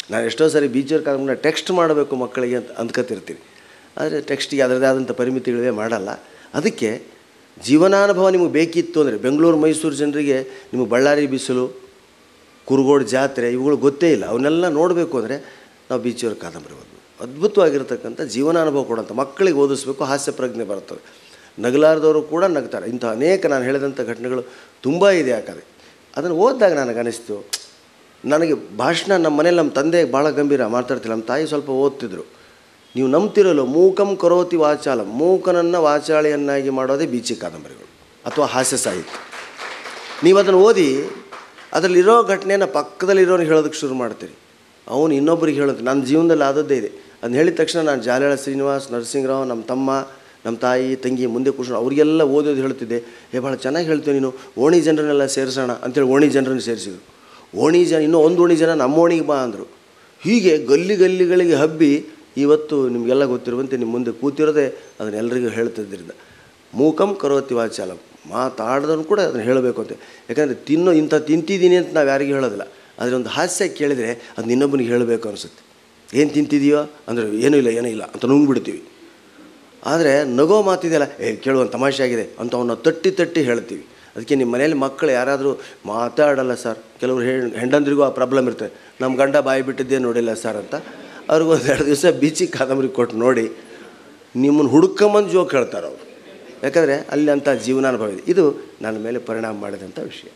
ನಾನು ಎಷ್ಟೋ ಸರಿ ಬೀಚರ್ ಕಾಲಮ್ನ ಟೆಕ್ಸ್ಟ್ ಮಾಡಬೇಕು ಮಕ್ಕಳಿಗೆ ಅಂತ ಅಂದ್ಕೊತಿರ್ತೀನಿ ಆದರೆ ಟೆಕ್ಸ್ಟಿಗೆ ಅದರದೇ ಆದಂಥ ಪರಿಮಿತಿಗಳಿವೆ ಮಾಡಲ್ಲ ಅದಕ್ಕೆ ಜೀವನಾನುಭವ ನಿಮಗೆ ಬೇಕಿತ್ತು ಅಂದರೆ ಬೆಂಗಳೂರು ಮೈಸೂರು ಜನರಿಗೆ ನಿಮಗೆ ಬಳ್ಳಾರಿ ಬಿಸಿಲು ಕುರುಗೋಡು ಜಾತ್ರೆ ಇವುಗಳು ಗೊತ್ತೇ ಇಲ್ಲ ಅವನ್ನೆಲ್ಲ ನೋಡಬೇಕು ಅಂದರೆ ನಾವು ಬೀಚಿಯವ್ರ ಕಾದಂಬರಿ ಓದಬೇಕು ಅದ್ಭುತವಾಗಿರ್ತಕ್ಕಂಥ ಜೀವನಾನುಭವ ಕೊಡೋಂಥ ಮಕ್ಕಳಿಗೆ ಓದಿಸ್ಬೇಕು ಹಾಸ್ಯ ಪ್ರಜ್ಞೆ ಬರ್ತದೆ ನಗಲಾರದವರು ಕೂಡ ನಗ್ತಾರೆ ಇಂಥ ಅನೇಕ ನಾನು ಹೇಳಿದಂಥ ಘಟನೆಗಳು ತುಂಬ ಇದೆ ಯಾಕಂದರೆ ಅದನ್ನು ಓದಿದಾಗ ನನಗೆ ಅನಿಸ್ತು ನನಗೆ ಭಾಷಣ ನಮ್ಮ ಮನೇಲಿ ನಮ್ಮ ತಂದೆ ಭಾಳ ಗಂಭೀರ ಮಾತಾಡ್ತಿಲ್ಲ ನಮ್ಮ ತಾಯಿ ಸ್ವಲ್ಪ ಓದ್ತಿದ್ರು ನೀವು ನಂಬ್ತಿರಲ್ಲ ಮೂಕಂ ಕರೋತಿ ವಾಚಾಲ ಮೂಕನನ್ನು ವಾಚಾಳಿಯನ್ನಾಗಿ ಮಾಡೋದೇ ಬೀಚಿ ಕಾದಂಬರಿಗಳು ಅಥವಾ ಹಾಸ್ಯ ಸಾಹಿತ್ಯ ನೀವು ಅದನ್ನು ಓದಿ ಅದರಲ್ಲಿರೋ ಘಟನೆಯನ್ನು ಪಕ್ಕದಲ್ಲಿರೋನಿಗೆ ಹೇಳೋದಕ್ಕೆ ಶುರು ಮಾಡ್ತೀರಿ ಅವನು ಇನ್ನೊಬ್ಬರಿಗೆ ಹೇಳೋದು ನನ್ನ ಜೀವನದಲ್ಲಿ ಆದದ್ದೇ ಇದೆ ಅದನ್ನ ಹೇಳಿದ ತಕ್ಷಣ ನಾನು ಜಾಲಳ ಶ್ರೀನಿವಾಸ್ ನರಸಿಂಹರಾವ್ ನಮ್ಮ ತಮ್ಮ ನಮ್ಮ ತಾಯಿ ತಂಗಿ ಮುಂದೆ ಕೂರ್ಸೋಣ ಅವರಿಗೆಲ್ಲ ಓದೋದು ಹೇಳ್ತಿದ್ದೆ ಏ ಭಾಳ ಚೆನ್ನಾಗಿ ಹೇಳ್ತೀವಿ ನೀನು ಓಣಿ ಜನರನ್ನೆಲ್ಲ ಸೇರಿಸೋಣ ಅಂತೇಳಿ ಓಣಿ ಜನರನ್ನು ಸೇರಿಸಿದ್ರು ಓಣಿ ಜನ ಇನ್ನೂ ಒಂದು ಓಣಿ ಜನ ನಮ್ಮ ಓಣಿಗೆ ಬಾ ಅಂದರು ಹೀಗೆ ಗಲ್ಲಿ ಗಲ್ಲಿಗಳಿಗೆ ಹಬ್ಬಿ ಇವತ್ತು ನಿಮಗೆಲ್ಲ ಗೊತ್ತಿರುವಂತೆ ನಿಮ್ಮ ಮುಂದೆ ಕೂತಿರೋದೇ ಅದನ್ನೆಲ್ಲರಿಗೂ ಹೇಳ್ತಿದ್ದರಿಂದ ಮೂಕಂ ಕರೋತಿ ವಾಚಾಲಂ ಮಾತಾಡ್ದವನು ಕೂಡ ಅದನ್ನು ಹೇಳಬೇಕು ಅಂತ ಯಾಕಂದರೆ ತಿನ್ನೋ ಇಂಥ ತಿಂತಿದ್ದೀನಿ ಅಂತ ನಾವು ಯಾರಿಗೂ ಹೇಳೋದಿಲ್ಲ ಆದರೆ ಒಂದು ಹಾಸ್ಯ ಕೇಳಿದರೆ ಅದು ಇನ್ನೊಬ್ಬನಿಗೆ ಹೇಳಬೇಕು ಅನಿಸುತ್ತೆ ಏನು ತಿಂತಿದೆಯೋ ಅಂದರೆ ಏನೂ ಇಲ್ಲ ಏನೂ ಇಲ್ಲ ಅಂತ ನುಂಗ್ಬಿಡ್ತೀವಿ ಆದರೆ ನಗೋ ಮಾತಿದೆಯಲ್ಲ ಏ ಕೇಳುವಂಥ ತಮಾಷೆ ಆಗಿದೆ ಅಂತ ಅವನ್ನ ತಟ್ಟಿ ತಟ್ಟಿ ಹೇಳ್ತೀವಿ ಅದಕ್ಕೆ ನಿಮ್ಮ ಮನೇಲಿ ಮಕ್ಕಳು ಯಾರಾದರೂ ಮಾತಾಡಲ್ಲ ಸರ್ ಕೆಲವರು ಹೆಣ್ ಹೆಂಡಂದ್ರಿಗೂ ಆ ಪ್ರಾಬ್ಲಮ್ ಇರ್ತದೆ ನಮ್ಮ ಗಂಡ ಬಾಯಿ ಬಿಟ್ಟಿದ್ದೇ ನೋಡಿಲ್ಲ ಸರ್ ಅಂತ ಅವ್ರಿಗೂ ಒಂದು ಎರಡು ದಿವಸ ಬೀಚಿಗೆ ಕಾದಂಬರಿ ಕೊಟ್ಟು ನೋಡಿ ನಿಮ್ಮನ್ನು ಹುಡ್ಕೊಂಬಂದು ಜೋಕ್ ಹೇಳ್ತಾರೆ ಅವರು ಯಾಕಂದರೆ ಅಲ್ಲಿ ಅಂಥ ಜೀವನಾನುಭವ ಇದೆ ಇದು ನನ್ನ ಮೇಲೆ ಪರಿಣಾಮ ಮಾಡಿದಂಥ ವಿಷಯ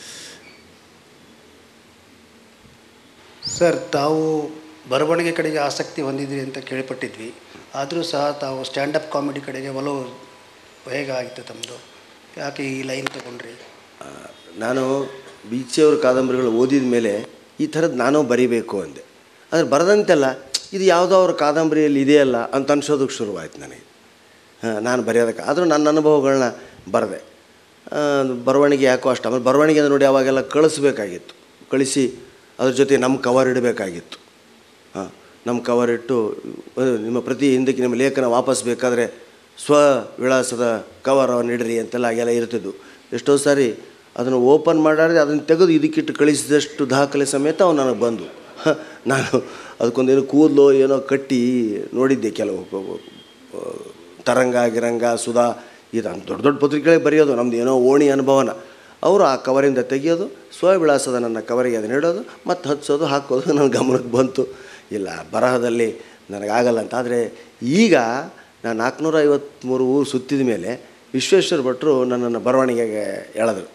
ಸರ್ ತಾವು ಬರವಣಿಗೆ ಕಡೆಗೆ ಆಸಕ್ತಿ ಹೊಂದಿದ್ರಿ ಅಂತ ಕೇಳಿಪಟ್ಟಿದ್ವಿ ಆದರೂ ಸಹ ತಾವು ಸ್ಟ್ಯಾಂಡಪ್ ಕಾಮಿಡಿ ಕಡೆಗೆ ಒಲವು ಹೇಗೆ ಆಯಿತು ತಮ್ಮದು ಯಾಕೆ ಈ ಲೈನ್ ತಗೊಂಡ್ರಿ ಆ, ನಾನು ಬೀಚಿಯವ್ರ ಕಾದಂಬರಿಗಳು ಓದಿದ ಮೇಲೆ ಈ ಥರದ್ದು ನಾನು ಬರಿಬೇಕು ಅಂದೆ ಆದರೆ ಬರದಂತೆಲ್ಲ ಇದು ಯಾವುದೋ ಅವ್ರ ಕಾದಂಬರಿಯಲ್ಲಿ ಇದೆಯಲ್ಲ ಅಂತ ಅನ್ಸೋದಕ್ಕೆ ಶುರುವಾಯ್ತು ನನಗೆ ಹಾಂ ನಾನು ಬರೆಯೋದಕ್ಕೆ ಆದರೂ ನನ್ನ ಅನುಭವಗಳನ್ನ ಬರೆದೆ ಆ, ಬರವಣಿಗೆ ಯಾಕೋ ಅಷ್ಟು ಆಮೇಲೆ ಬರವಣಿಗೆ ಅಂದ್ರೆ ನೋಡಿ ಅವಾಗೆಲ್ಲ ಕಳಿಸ್ಬೇಕಾಗಿತ್ತು ಕಳಿಸಿ ಅದ್ರ ಜೊತೆ ನಮ್ಮ ಕವರ್ ಇಡಬೇಕಾಗಿತ್ತು ಹಾಂ ನಮ್ಮ ಕವರ್ ಇಟ್ಟು ಆ, ನಿಮ್ಮ ಪ್ರತಿ ಹಿಂದಕ್ಕೆ ನಿಮ್ಮ ಲೇಖನ ವಾಪಸ್ ಬೇಕಾದರೆ ಸ್ವ ವಿಳಾಸದ ಕವರವನ್ನು ಇಡ್ರಿ ಅಂತೆಲ್ಲ ಎಲ್ಲ ಇರ್ತಿದ್ವು ಎಷ್ಟೋ ಸಾರಿ ಅದನ್ನು ಓಪನ್ ಮಾಡಾದ್ರೆ ಅದನ್ನು ತೆಗೆದು ಇದಕ್ಕಿಟ್ಟು ಕಳಿಸಿದಷ್ಟು ದಾಖಲೆ ಸಮೇತ ಅವು ನನಗೆ ಬಂದು ಹ, ನಾನು ಅದಕ್ಕೊಂದೇನು ಕೂದಲು ಏನೋ ಕಟ್ಟಿ ನೋಡಿದ್ದೆ ಕೆಲವು ಆ, ತರಂಗ ಗಿರಂಗ ಸುಧಾ ಇದು ದೊಡ್ಡ ದೊಡ್ಡ ಪತ್ರಿಕೆಗಳಿಗೆ ಬರೆಯೋದು ನಮ್ಮದು ಏನೋ ಓಣಿ ಅನುಭವನ ಅವರು ಆ ಕವರಿಂದ ತೆಗೆಯೋದು ಸ್ವವಿಳಾಸದ ನನ್ನ ಕವರಿಗೆ ಅದನ್ನ ಇಡೋದು ಮತ್ತು ಹಚ್ಚೋದು ಹಾಕೋದು ನನ್ನ ಗಮನಕ್ಕೆ ಬಂತು ಇಲ್ಲ ಬರಹದಲ್ಲಿ ನನಗಾಗಲ್ಲ ಅಂತ ಆದರೆ ಈಗ ನಾನು ನಾಲ್ಕುನೂರ ಐವತ್ತ್ಮೂರು ಊರು ಸುತ್ತಿದ ಮೇಲೆ ವಿಶ್ವೇಶ್ವರ ಭಟ್ರು ನನ್ನನ್ನು ಬರವಣಿಗೆಗೆ ಎಳೆದ್ರು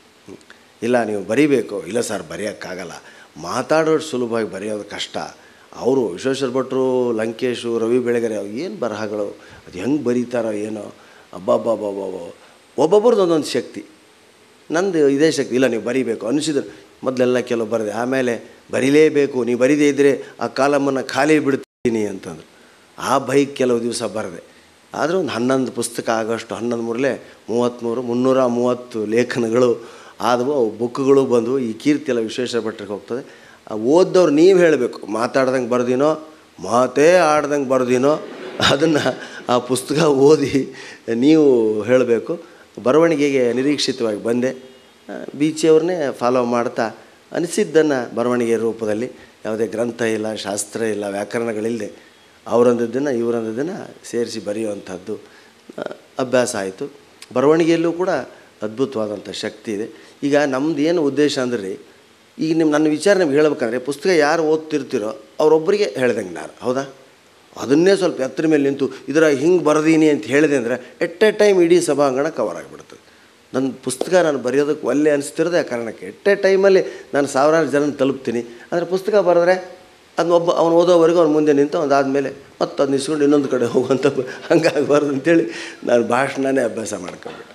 ಇಲ್ಲ ನೀವು ಬರೀಬೇಕು ಇಲ್ಲ ಸರ್ ಬರೆಯೋಕ್ಕಾಗಲ್ಲ ಮಾತಾಡೋದು ಸುಲಭವಾಗಿ ಬರೆಯೋದು ಕಷ್ಟ ಅವರು ವಿಶ್ವೇಶ್ವರ ಭಟ್ರು ಲಂಕೇಶು ರವಿ ಬೆಳಗೆರೆ ಏನು ಬರಹಗಳು ಅದು ಹೆಂಗೆ ಬರೀತಾರೋ ಏನೋ ಅಬ್ಬಬ್ಬಬ್ಬಬ್ಬ ಒಬ್ಬೊಬ್ರದ್ದು ಒಂದೊಂದು ಶಕ್ತಿ ನಂದು ಇದೇ ಶಕ್ತಿ ಇಲ್ಲ ನೀವು ಬರೀಬೇಕು ಅನಿಸಿದ್ರು ಮೊದಲೆಲ್ಲ ಕೆಲವು ಬರೆದೆ ಆಮೇಲೆ ಬರೀಲೇಬೇಕು ನೀವು ಬರೀದೇ ಇದ್ದರೆ ಆ ಕಾಲಮನ್ನು ಖಾಲಿ ಬಿಡ್ತೀನಿ ಅಂತಂದ್ರು ಆ ಬೈಕ್ ಕೆಲವು ದಿವಸ ಬರೆದೆ ಆದರೂ ಒಂದು ಹನ್ನೊಂದು ಪುಸ್ತಕ ಆಗೋಷ್ಟು ಹನ್ನೊಂದು ಮೂರಲೇ ಮೂವತ್ತ್ಮೂರು ಮುನ್ನೂರ ಮೂವತ್ತು ಲೇಖನಗಳು ಆದವು ಅವು ಬುಕ್ಗಳು ಬಂದವು ಈ ಕೀರ್ತಿ ಎಲ್ಲ ವಿಶೇಷ ಭಟ್ರಿಗೆ ಹೋಗ್ತದೆ ಆ ಓದ್ದವ್ರು ನೀವು ಹೇಳಬೇಕು ಮಾತಾಡ್ದಂಗೆ ಬರ್ದಿನೋ ಮಾತೇ ಆಡ್ದಂಗೆ ಬರ್ದಿನೋ ಅದನ್ನು ಆ ಪುಸ್ತಕ ಓದಿ ನೀವು ಹೇಳಬೇಕು ಬರವಣಿಗೆಗೆ ನಿರೀಕ್ಷಿತವಾಗಿ ಬಂದೆ ಆ, ಬೀಚಿಯವ್ರನ್ನೇ ಫಾಲೋ ಮಾಡ್ತಾ ಅನಿಸಿದ್ದನ್ನು ಬರವಣಿಗೆ ರೂಪದಲ್ಲಿ ಯಾವುದೇ ಗ್ರಂಥ ಇಲ್ಲ ಶಾಸ್ತ್ರ ಇಲ್ಲ ವ್ಯಾಕರಣಗಳಿಲ್ಲದೆ ಅವರೊಂದದ್ದನ್ನು ಇವರೊಂದದ್ದನ್ನು ಸೇರಿಸಿ ಬರೆಯುವಂಥದ್ದು ಆ, ಅಭ್ಯಾಸ ಆಯಿತು ಬರವಣಿಗೆಯಲ್ಲೂ ಕೂಡ ಅದ್ಭುತವಾದಂಥ ಶಕ್ತಿ ಇದೆ ಈಗ ನಮ್ದು ಏನು ಉದ್ದೇಶ ಅಂದ್ರೆ ರೀ ಈಗ ನಿಮ್ಮ ನನ್ನ ವಿಚಾರ ನಿಮ್ಗೆ ಹೇಳ್ಬೇಕಂದ್ರೆ ಪುಸ್ತಕ ಯಾರು ಓದ್ತಿರ್ತೀರೋ ಅವರೊಬ್ಬರಿಗೆ ಹೇಳ್ದಂಗೆ ನಾನು ಹೌದಾ ಅದನ್ನೇ ಸ್ವಲ್ಪ ಎತ್ತರ ಮೇಲೆ ನಿಂತು ಇದರ ಹಿಂಗೆ ಬರೆದೀನಿ ಅಂತ ಹೇಳಿದೆ ಅಂದರೆ ಎಟ್ ಎ ಟೈಮ್ ಇಡೀ ಸಭಾಂಗಣ ಕವರ್ ಆಗಿಬಿಡ್ತದೆ ನನ್ನ ಪುಸ್ತಕ ನಾನು ಬರೆಯೋದಕ್ಕೆ ಒಳ್ಳೆ ಅನಿಸ್ತಿರೋದೇ ಆ ಕಾರಣಕ್ಕೆ ಎಟ್ ಎ ಟೈಮಲ್ಲಿ ನಾನು ಸಾವಿರಾರು ಜನ ತಲುಪ್ತೀನಿ ಆದರೆ ಪುಸ್ತಕ ಬರೆದ್ರೆ ಅದನ್ನ ಒಬ್ಬ ಅವನು ಓದೋವರೆಗೂ ಅವ್ನು ಮುಂದೆ ನಿಂತು ಅದಾದಮೇಲೆ ಮತ್ತೆ ಅದನ್ನ ಇಸ್ಕೊಂಡು ಇನ್ನೊಂದು ಕಡೆ ಹೋಗುವಂಥ ಹಂಗಾಗಬಾರ್ದು ಅಂತೇಳಿ ನಾನು ಭಾಷಣನೇ ಅಭ್ಯಾಸ ಮಾಡ್ಕೊಂಬಿಟ್ಟೆ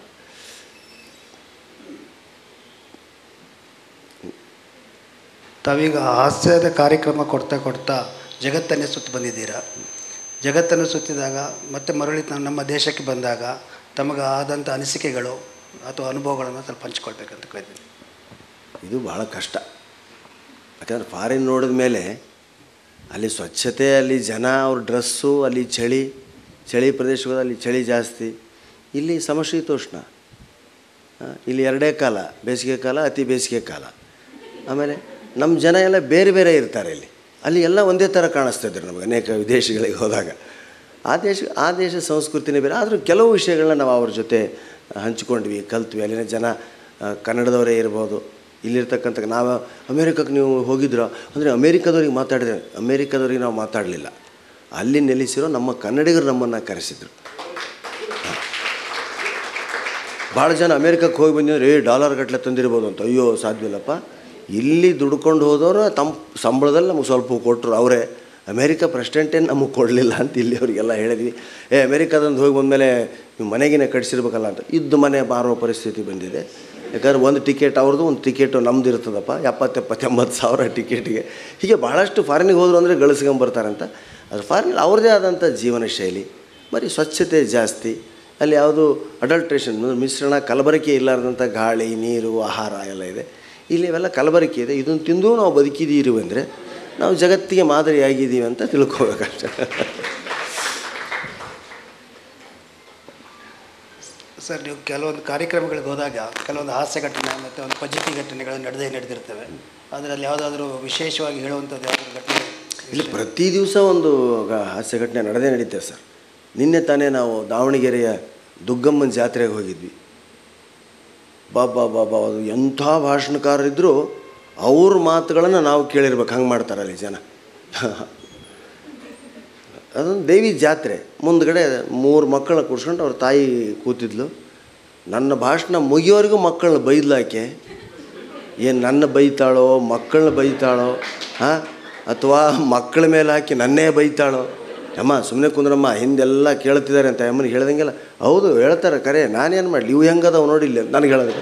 ತಾವೀಗ ಹಾಸ್ಯದ ಕಾರ್ಯಕ್ರಮ ಕೊಡ್ತಾ ಕೊಡ್ತಾ ಜಗತ್ತನ್ನೇ ಸುತ್ತ ಬಂದಿದ್ದೀರಾ ಜಗತ್ತನ್ನು ಸುತ್ತಿದಾಗ ಮತ್ತೆ ಮರಳಿ ತ- ನಮ್ಮ ದೇಶಕ್ಕೆ ಬಂದಾಗ ತಮಗೆ ಆದಂಥ ಅನಿಸಿಕೆಗಳು ಅಥವಾ ಅನುಭವಗಳನ್ನು ಸ್ವಲ್ಪ ಹಂಚ್ಕೊಳ್ಬೇಕಂತ ಕೇಳ್ತೀನಿ ಇದು ಭಾಳ ಕಷ್ಟ ಯಾಕಂದ್ರೆ ಫಾರಿನ್ ನೋಡಿದ ಮೇಲೆ ಅಲ್ಲಿ ಸ್ವಚ್ಛತೆ ಅಲ್ಲಿ ಜನ ಅವ್ರ ಡ್ರೆಸ್ಸು ಅಲ್ಲಿ ಚಳಿ ಚಳಿ ಪ್ರದೇಶಗಳು ಅಲ್ಲಿ ಚಳಿ ಜಾಸ್ತಿ ಇಲ್ಲಿ ಸಮಶೀತೋಷ್ಣ ಆ, ಇಲ್ಲಿ ಎರಡೇ ಕಾಲ ಬೇಸಿಗೆ ಕಾಲ ಅತಿ ಬೇಸಿಗೆ ಕಾಲ ಆಮೇಲೆ ನಮ್ಮ ಜನ ಎಲ್ಲ ಬೇರೆ ಬೇರೆ ಇರ್ತಾರೆ ಇಲ್ಲಿ ಅಲ್ಲಿ ಎಲ್ಲ ಒಂದೇ ಥರ ಕಾಣಿಸ್ತಾ ಇದ್ರು ನಮಗೆ ಅನೇಕ ವಿದೇಶಗಳಿಗೆ ಹೋದಾಗ ಆ ದೇಶ ಆ ದೇಶ ಸಂಸ್ಕೃತಿನೇ ಬೇರೆ ಆದರೂ ಕೆಲವು ವಿಷಯಗಳನ್ನ ನಾವು ಅವ್ರ ಜೊತೆ ಹಂಚ್ಕೊಂಡ್ವಿ ಕಲ್ತ್ವಿ ಅಲ್ಲಿನ ಜನ ಆ, ಕನ್ನಡದವರೇ ಇರ್ಬೋದು ಇಲ್ಲಿರ್ತಕ್ಕಂಥ ನಾವು ಅಮೇರಿಕಕ್ಕೆ ನೀವು ಹೋಗಿದ್ರೋ ಅಂದರೆ ಅಮೇರಿಕದವ್ರಿಗೆ ಮಾತಾಡಿದ್ರೆ ಅಮೇರಿಕದವ್ರಿಗೆ ನಾವು ಮಾತಾಡಲಿಲ್ಲ ಅಲ್ಲಿ ನೆಲೆಸಿರೋ ನಮ್ಮ ಕನ್ನಡಿಗರು ನಮ್ಮನ್ನು ಕರೆಸಿದ್ರು ಭಾಳ ಜನ ಅಮೇರಿಕಕ್ಕೆ ಹೋಗಿ ಬಂದಿದ್ರೆ ಏ ಡಾಲರ್ ಗಟ್ಟಲೆ ತಂದಿರ್ಬೋದು ಅಂತ ಅಯ್ಯೋ ಸಾಧ್ಯವಿಲ್ಲಪ್ಪ ಇಲ್ಲಿ ದುಡ್ಕೊಂಡು ಹೋದವರು ತಮ್ಮ ಸಂಬಳದಲ್ಲಿ ನಮಗೆ ಸ್ವಲ್ಪ ಕೊಟ್ಟರು ಅವರೇ ಅಮೇರಿಕ ಪ್ರೆಸಿಡೆಂಟೇನು ನಮಗೆ ಕೊಡಲಿಲ್ಲ ಅಂತ ಇಲ್ಲಿ ಅವರಿಗೆಲ್ಲ ಹೇಳಿದ್ವಿ ಏ ಅಮೇರಿಕಾದಂದು ಹೋಗಿ ಬಂದಮೇಲೆ ನೀವು ಮನೆಗಿನೇ ಕಟ್ಸಿರ್ಬೇಕಲ್ಲ ಅಂತ ಇದ್ದು ಮನೆ ಮಾರೋ ಪರಿಸ್ಥಿತಿ ಬಂದಿದೆ ಯಾಕಂದ್ರೆ ಒಂದು ಟಿಕೆಟ್ ಅವ್ರದ್ದು ಒಂದು ಟಿಕೆಟು ನಮ್ದು ಇರ್ತದಪ್ಪ ಎಪ್ಪತ್ತೆಪ್ಪತ್ತು ಎಂಬತ್ತು ಸಾವಿರ ಟಿಕೆಟಿಗೆ ಹೀಗೆ ಭಾಳಷ್ಟು ಫಾರಿನಿಗೆ ಹೋದ್ರು ಅಂದರೆ ಗಳಿಸ್ಕೊಂಬರ್ತಾರಂತ ಅದು ಫಾರಿನ್ ಅವ್ರದ್ದೇ ಆದಂಥ ಜೀವನ ಶೈಲಿ ಬರೀ ಸ್ವಚ್ಛತೆ ಜಾಸ್ತಿ ಅಲ್ಲಿ ಯಾವುದು ಅಡಲ್ಟ್ರೇಷನ್ ಮಿಶ್ರಣ ಕಲಬರಿಕೆ ಇಲ್ಲಾರ್ದಂಥ ಗಾಳಿ ನೀರು ಆಹಾರ ಎಲ್ಲ ಇದೆ ಇಲ್ಲಿ ಇವೆಲ್ಲ ಕಲಬರಿಕೆ ಇದೆ ಇದನ್ನು ತಿಂದು ನಾವು ಬದುಕಿದ್ದೀರಿ ಅಂದರೆ ನಾವು ಜಗತ್ತಿಗೆ ಮಾದರಿಯಾಗಿದ್ದೀವಿ ಅಂತ ತಿಳ್ಕೊಬೇಕಷ್ಟೆ ಸರ್ ನೀವು ಕೆಲವೊಂದು ಕಾರ್ಯಕ್ರಮಗಳಿಗೆ ಹೋದಾಗ ಕೆಲವೊಂದು ಹಾಸ್ಯ ಘಟನೆ ಮತ್ತು ಒಂದು ಪಜಿತಿ ಘಟನೆಗಳು ನಡೆದೇ ನಡೆದಿರ್ತವೆ ಅದರಲ್ಲಿ ಯಾವುದಾದ್ರೂ ವಿಶೇಷವಾಗಿ ಹೇಳುವಂಥದ್ದು ಯಾವುದಾದ್ರು ಘಟನೆ ಇಲ್ಲಿ ಪ್ರತಿ ದಿವಸ ಒಂದು ಗ- ಹಾಸ್ಯ ಘಟನೆ ನಡೆದೇ ನಡೀತೇವೆ ಸರ್ ನಿನ್ನೆ ತಾನೇ ನಾವು ದಾವಣಗೆರೆಯ ದುಗ್ಗಮ್ಮನ ಜಾತ್ರೆಗೆ ಹೋಗಿದ್ವಿ ಬಾಬಾ ಬಾಬಾ ಅದು ಎಂಥ ಭಾಷಣಕಾರರಿದ್ದರೂ ಅವ್ರ ಮಾತುಗಳನ್ನು ನಾವು ಕೇಳಿರ್ಬೇಕು ಹಂಗೆ ಮಾಡ್ತಾರೆ ಅಲ್ಲಿ ಜನ ಅದೊಂದು ದೇವಿ ಜಾತ್ರೆ ಮುಂದ್ಗಡೆ ಮೂರು ಮಕ್ಕಳನ್ನ ಕೂರ್ಸ್ಕೊಂಡು ಅವ್ರ ತಾಯಿ ಕೂತಿದ್ಲು ನನ್ನ ಭಾಷಣ ಮುಗಿಯೋವರೆಗೂ ಮಕ್ಕಳನ್ನ ಬೈದ್ಲಾಕೆ ಏನು ನನ್ನ ಬೈತಾಳೋ ಮಕ್ಕಳನ್ನ ಬೈತಾಳೋ ಹಾಂ ಅಥವಾ ಮಕ್ಕಳ ಮೇಲೆ ಹಾಕಿ ನನ್ನೇ ಬೈತಾಳೋ ಅಮ್ಮ ಸುಮ್ಮನೆ ಕುಂದ್ರಮ್ಮ ಹಿಂದೆಲ್ಲ ಕೇಳ್ತಿದ್ದಾರೆ ಅಂತ ಅಮ್ಮನಿಗೆ ಹೇಳ್ದಂಗೆಲ್ಲ ಹೌದು ಹೇಳ್ತಾರೆ ಕರೆ ನಾನೇನು ಮಾಡಲಿ ಇವು ಹೆಂಗದವು ನೋಡಿಲ್ಲ ಅಂತ ನನಗೆ ಹೇಳೋದು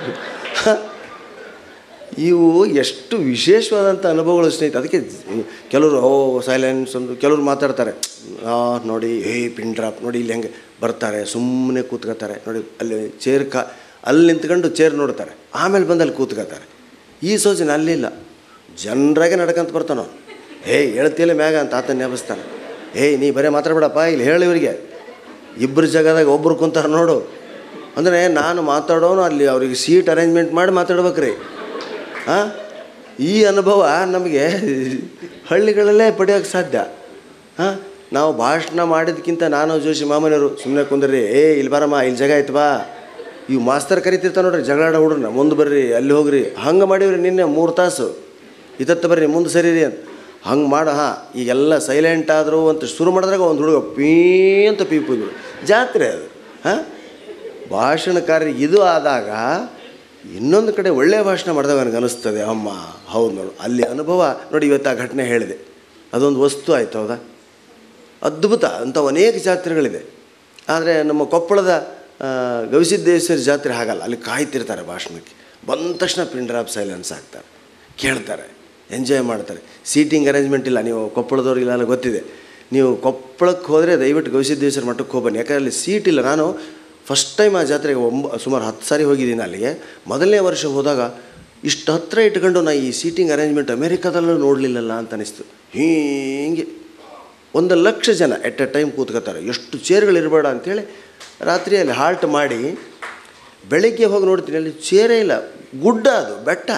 ಇವು ಎಷ್ಟು ವಿಶೇಷವಾದಂಥ ಅನುಭವಗಳು ಸ್ನೇಹಿತ ಅದಕ್ಕೆ ಕೆಲವರು ಓ ಸೈಲೆನ್ಸ್ ಒಂದು ಕೆಲವರು ಮಾತಾಡ್ತಾರೆ ಆ ನೋಡಿ ಹೇ ಪಿನ್ ಡ್ರಾಪ್ ನೋಡಿ ಇಲ್ಲಿ ಹೆಂಗೆ ಬರ್ತಾರೆ ಸುಮ್ಮನೆ ಕೂತ್ಕೋತಾರೆ ನೋಡಿ ಅಲ್ಲಿ ಚೇರ್ ಕಾ ಅಲ್ಲಿ ನಿಂತ್ಕೊಂಡು ಚೇರ್ ನೋಡ್ತಾರೆ ಆಮೇಲೆ ಬಂದು ಅಲ್ಲಿ ಕೂತ್ಕೋತಾರೆ ಈ ಸೋಜನೆ ಅಲ್ಲಿಲ್ಲ ಜನರಾಗೆ ನಡ್ಕೊಂತ ಬರ್ತಾನ ಅವ್ನು. ಹೇ ಹೇಳ್ತಿಲ್ಲ ಮ್ಯಾಗ ಅಂತ ಆತ ನೆನಪಿಸ್ತಾನೆ ಏಯ್ ನೀ ಬರೀ ಮಾತಾಡ್ಬೇಡಪ್ಪ ಇಲ್ಲಿ ಹೇಳಿ ಇವರಿಗೆ ಇಬ್ಬರು ಜಾಗದಾಗ ಒಬ್ರು ಕುಂತಾರ ನೋಡು ಅಂದರೆ ನಾನು ಮಾತಾಡೋನು ಅಲ್ಲಿ ಅವ್ರಿಗೆ ಸೀಟ್ ಅರೇಂಜ್ಮೆಂಟ್ ಮಾಡಿ ಮಾತಾಡ್ಬೇಕ್ರಿ ಹಾಂ ಈ ಅನುಭವ ನಮಗೆ ಹಳ್ಳಿಗಳಲ್ಲೇ ಪಡೆಯೋಕ್ಕೆ ಸಾಧ್ಯ ಹಾಂ ನಾವು ಭಾಷಣ ಮಾಡಿದ್ಕಿಂತ ನಾನು ಜೋಶಿ ಮಾಮನವರು ಸುಮ್ಮನೆ ಕುಂದ್ರಿ ಏ ಇಲ್ಲಿ ಬರಮ್ಮ ಇಲ್ಲಿ ಜಾಗ ಆಯ್ತು ಬಾ ಇವು ಮಾಸ್ತರ್ ಕರಿತಿರ್ತಾನೆ ನೋಡ್ರಿ ಜಗಳಾಡ ಹುಡ್ರನ್ನ ಮುಂದೆ ಬರ್ರಿ ಅಲ್ಲಿ ಹೋಗ್ರಿ ಹಂಗೆ ಮಾಡೀವ್ರಿ ನಿನ್ನೆ ಮೂರು ತಾಸು ಇದತ್ತ ಬರ್ರಿ ಮುಂದೆ ಸರೀರಿ ಅಂತ ಹಂಗೆ ಮಾಡ ಹಾಂ ಈಗೆಲ್ಲ ಸೈಲೆಂಟ್ ಆದರು ಅಂತ ಶುರು ಮಾಡಿದ್ರಾಗ ಒಂದು ಹುಡುಗ ಪೀ ಅಂತ ಪೀಪಿದ್ರು ಜಾತ್ರೆ ಅದು ಹಾಂ ಭಾಷಣಕಾರರಿಗೆ ಇದು ಆದಾಗ ಇನ್ನೊಂದು ಕಡೆ ಒಳ್ಳೆಯ ಭಾಷಣ ಮಾಡಿದಾಗ ನನಗೆ ಅನಿಸ್ತದೆ ಅಮ್ಮ ಹೌದು ನೋಡು ಅಲ್ಲಿ ಅನುಭವ ನೋಡಿ ಇವತ್ತು ಆ ಘಟನೆ ಹೇಳಿದೆ ಅದೊಂದು ವಸ್ತು ಆಯ್ತು ಹೌದಾ ಅದ್ಭುತ ಅಂಥ ಅನೇಕ ಜಾತ್ರೆಗಳಿದೆ ಆದರೆ ನಮ್ಮ ಕೊಪ್ಪಳದ ಆ, ಗವಿಸಿದ್ದೇಶ್ವರ ಜಾತ್ರೆ ಹಾಗಲ್ಲ ಅಲ್ಲಿ ಕಾಯ್ತಿರ್ತಾರೆ ಭಾಷಣಕ್ಕೆ ಬಂದ ತಕ್ಷಣ ಪಿನ್ ಡ್ರಾಪ್ ಸೈಲೆನ್ಸ್ ಆಗ್ತಾರೆ ಕೇಳ್ತಾರೆ ಎಂಜಾಯ್ ಮಾಡ್ತಾರೆ ಸೀಟಿಂಗ್ ಅರೇಂಜ್ಮೆಂಟ್ ಇಲ್ಲ ನೀವು ಕೊಪ್ಪಳದವ್ರಿಗೆಲ್ಲ ಎಲ್ಲ ಗೊತ್ತಿದೆ ನೀವು ಕೊಪ್ಪಳಕ್ಕೆ ಹೋದರೆ ದಯವಿಟ್ಟು ಗವಿಸಿದ್ದೇಶ್ವರ ಮಠಕ್ಕೆ ಹೋಗ್ಬನ್ನಿ ಯಾಕಂದರೆ ಅಲ್ಲಿ ಸೀಟ್ ಇಲ್ಲ ನಾನು ಫಸ್ಟ್ ಟೈಮ್ ಆ ಜಾತ್ರೆಗೆ ಒಂಬ ಸುಮಾರು ಹತ್ತು ಸಾರಿ ಹೋಗಿದ್ದೀನಿ ಅಲ್ಲಿಗೆ ಮೊದಲನೇ ವರ್ಷ ಹೋದಾಗ ಇಷ್ಟು ಹತ್ತಿರ ಇಟ್ಕೊಂಡು ನಾ ಈ ಸೀಟಿಂಗ್ ಅರೇಂಜ್ಮೆಂಟ್ ಅಮೇರಿಕಾದಲ್ಲೂ ನೋಡಲಿಲ್ಲಲ್ಲ ಅಂತ ಅನಿಸ್ತು ಹೀಗೆ ಒಂದು ಲಕ್ಷ ಜನ ಎಟ್ ಎ ಟೈಮ್ ಕೂತ್ಕೋತಾರೆ ಎಷ್ಟು ಚೇರ್ಗಳು ಇರಬೇಡ ಅಂಥೇಳಿ ರಾತ್ರಿ ಅಲ್ಲಿ ಹಾಲ್ಟ್ ಮಾಡಿ ಬೆಳಗ್ಗೆ ಹೋಗಿ ನೋಡ್ತೀನಿ ಅಲ್ಲಿ ಚೇರೇ ಇಲ್ಲ ಗುಡ್ಡ ಅದು ಬೆಟ್ಟ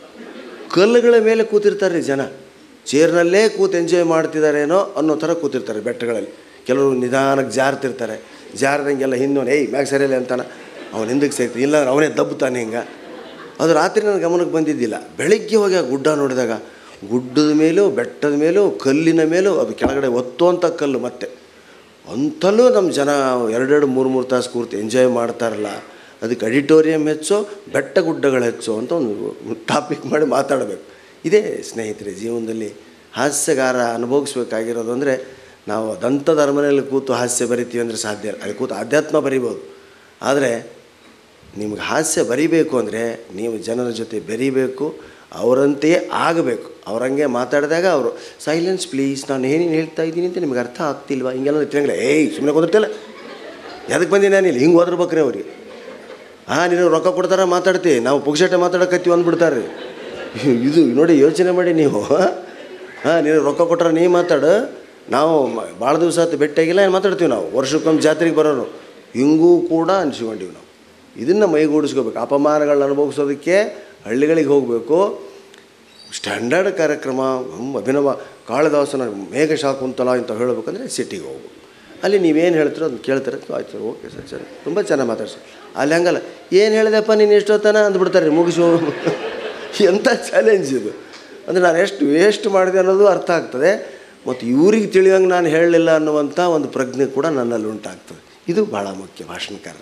ಕಲ್ಲುಗಳ ಮೇಲೆ ಕೂತಿರ್ತಾರೆ ರೀ ಜನ ಚೇರ್ನಲ್ಲೇ ಕೂತು ಎಂಜಾಯ್ ಮಾಡ್ತಿದ್ದಾರೇನೋ ಅನ್ನೋ ಥರ ಕೂತಿರ್ತಾರೆ ಬೆಟ್ಟಗಳಲ್ಲಿ ಕೆಲವರು ನಿಧಾನಕ್ಕೆ ಜಾರ್ತಿರ್ತಾರೆ ಜಾರ್ದಂಗೆಲ್ಲ ಹಿಂದವನು ಏಯ್ ಮ್ಯಾಗ ಸರಿಯಲ್ಲ ಅಂತಾನೆ ಅವನು ಹಿಂದಕ್ಕೆ ಸೇರ್ತೀನಿ ಇಲ್ಲ ಅವನೇ ದಬ್ಬುತ್ತಾನೆ ಹಿಂಗೆ ಅದು ರಾತ್ರಿ ನನ್ನ ಗಮನಕ್ಕೆ ಬಂದಿದ್ದಿಲ್ಲ ಬೆಳಗ್ಗೆ ಹೋಗಿ ಆ ಗುಡ್ಡ ನೋಡಿದಾಗ ಗುಡ್ಡದ ಮೇಲೂ ಬೆಟ್ಟದ ಮೇಲೂ ಕಲ್ಲಿನ ಮೇಲೂ ಅದು ಕೆಳಗಡೆ ಒತ್ತುವಂಥ ಕಲ್ಲು ಮತ್ತೆ ಅಂಥಲ್ಲೂ ನಮ್ಮ ಜನ ಎರಡೆರಡು ಮೂರು ಮೂರು ತಾಸು ಕೂರ್ತು ಎಂಜಾಯ್ ಮಾಡ್ತಾರಲ್ಲ ಅದಕ್ಕೆ ಅಡಿಟೋರಿಯಂ ಹೆಚ್ಚೋ ಬೆಟ್ಟ ಗುಡ್ಡಗಳು ಹೆಚ್ಚೋ ಅಂತ ಒಂದು ಟಾಪಿಕ್ ಮಾಡಿ ಮಾತಾಡಬೇಕು ಇದೇ ಸ್ನೇಹಿತರೆ ಜೀವನದಲ್ಲಿ ಹಾಸ್ಯಗಾರ ಅನುಭವಿಸ್ಬೇಕಾಗಿರೋದು ಅಂದರೆ ನಾವು ದಂತದ ಅರಮನೆಯಲ್ಲಿ ಕೂತು ಹಾಸ್ಯ ಬರಿತೀವಿ ಅಂದರೆ ಸಾಧ್ಯ ಇಲ್ಲ ಅಲ್ಲಿ ಕೂತು ಆಧ್ಯಾತ್ಮ ಬರಿಬೋದು ಆದರೆ ನಿಮ್ಗೆ ಹಾಸ್ಯ ಬರಿಬೇಕು ಅಂದರೆ ನೀವು ಜನರ ಜೊತೆ ಬೆರಿಬೇಕು ಅವರಂತೆಯೇ ಆಗಬೇಕು ಅವರಂಗೆ ಮಾತಾಡಿದಾಗ ಅವರು ಸೈಲೆನ್ಸ್ ಪ್ಲೀಸ್ ನಾನು ಏನೇನು ಹೇಳ್ತಾ ಇದ್ದೀನಿ ಅಂತ ನಿಮ್ಗೆ ಅರ್ಥ ಆಗ್ತಿಲ್ವಾ ಹಿಂಗೆಲ್ಲ ತಿಂಗಳ ಏಯ್ ಸುಮ್ಮನೆ ಕುಂದಿರ್ತಿಲ್ಲ ಎದಕ್ಕೆ ಬಂದಿ ನಾನು ಇಲ್ಲಿ ಹಿಂಗೆ ಓದಿರ್ಬೇಕ್ರಿ ಅವ್ರಿಗೆ ಹಾಂ ನೀನು ರೊಕ್ಕ ಕೊಡ್ತಾರ ಮಾತಾಡ್ತಿ ನಾವು ಪುಕ್ಷಟೆ ಮಾತಾಡಕತ್ತೀವಿ ಅಂದ್ಬಿಡ್ತಾರೆ ರೀ ಇದು ನೋಡಿ ಯೋಚನೆ ಮಾಡಿ ನೀವು ಹಾಂ ನೀನು ರೊಕ್ಕ ಕೊಟ್ರೆ ನೀ ಮಾತಾಡು ನಾವು ಭಾಳ ದಿವಸ ಆಯ್ತು ಭೇಟಿಯಾಗಿಲ್ಲ ಏನು ಮಾತಾಡ್ತೀವಿ ನಾವು ವರ್ಷಕ್ಕೊಮ್ಮೆ ಜಾತ್ರೆಗೆ ಬರೋರು ಹಿಂಗೂ ಕೂಡ ಅನ್ಸ್ಕೊಂಡಿವಿ ನಾವು ಇದನ್ನು ಮೈಗೂಡಿಸ್ಕೋಬೇಕು ಅಪಮಾನಗಳನ್ನ ಅನುಭವಿಸೋದಕ್ಕೆ ಹಳ್ಳಿಗಳಿಗೆ ಹೋಗಬೇಕು ಸ್ಟ್ಯಾಂಡರ್ಡ್ ಕಾರ್ಯಕ್ರಮ ಹ್ಮ್, ಅಭಿನವ ಕಾಳಿದಾಸನ ಮೇಘ ಶಾಕುಂತಲ ಅಂತ ಹೇಳಬೇಕಂದ್ರೆ ಸಿಟಿಗೆ ಹೋಗು ಅಲ್ಲಿ ನೀವೇನು ಹೇಳ್ತೀರೋ ಅದನ್ನ ಕೇಳ್ತಾರೆ ಆಯ್ತು ಸರ್ ಓಕೆ ಸರ್ ಸರಿ ತುಂಬ ಚೆನ್ನಾಗಿ ಮಾತಾಡ್ಸಿ ಅಲ್ಲಿ ಹಂಗಲ್ಲ ಏನು ಹೇಳಿದೆಪ್ಪ ನೀನು ಎಷ್ಟೊತ್ತನ ಅಂದ್ಬಿಡ್ತಾರೆ ರೀ ಮುಗಿಸು ಎಂಥ ಚಾಲೆಂಜ್ ಇದು ಅಂದರೆ ನಾನು ಎಷ್ಟು ವೇಸ್ಟ್ ಮಾಡಿದೆ ಅನ್ನೋದು ಅರ್ಥ ಆಗ್ತದೆ ಮತ್ತು ಇವ್ರಿಗೆ ತಿಳಿಯೋಂಗೆ ನಾನು ಹೇಳಲಿಲ್ಲ ಅನ್ನುವಂಥ ಒಂದು ಪ್ರಜ್ಞೆ ಕೂಡ ನನ್ನಲ್ಲಿ ಉಂಟಾಗ್ತದೆ ಇದು ಭಾಳ ಮುಖ್ಯ ಭಾಷಣಕಾರ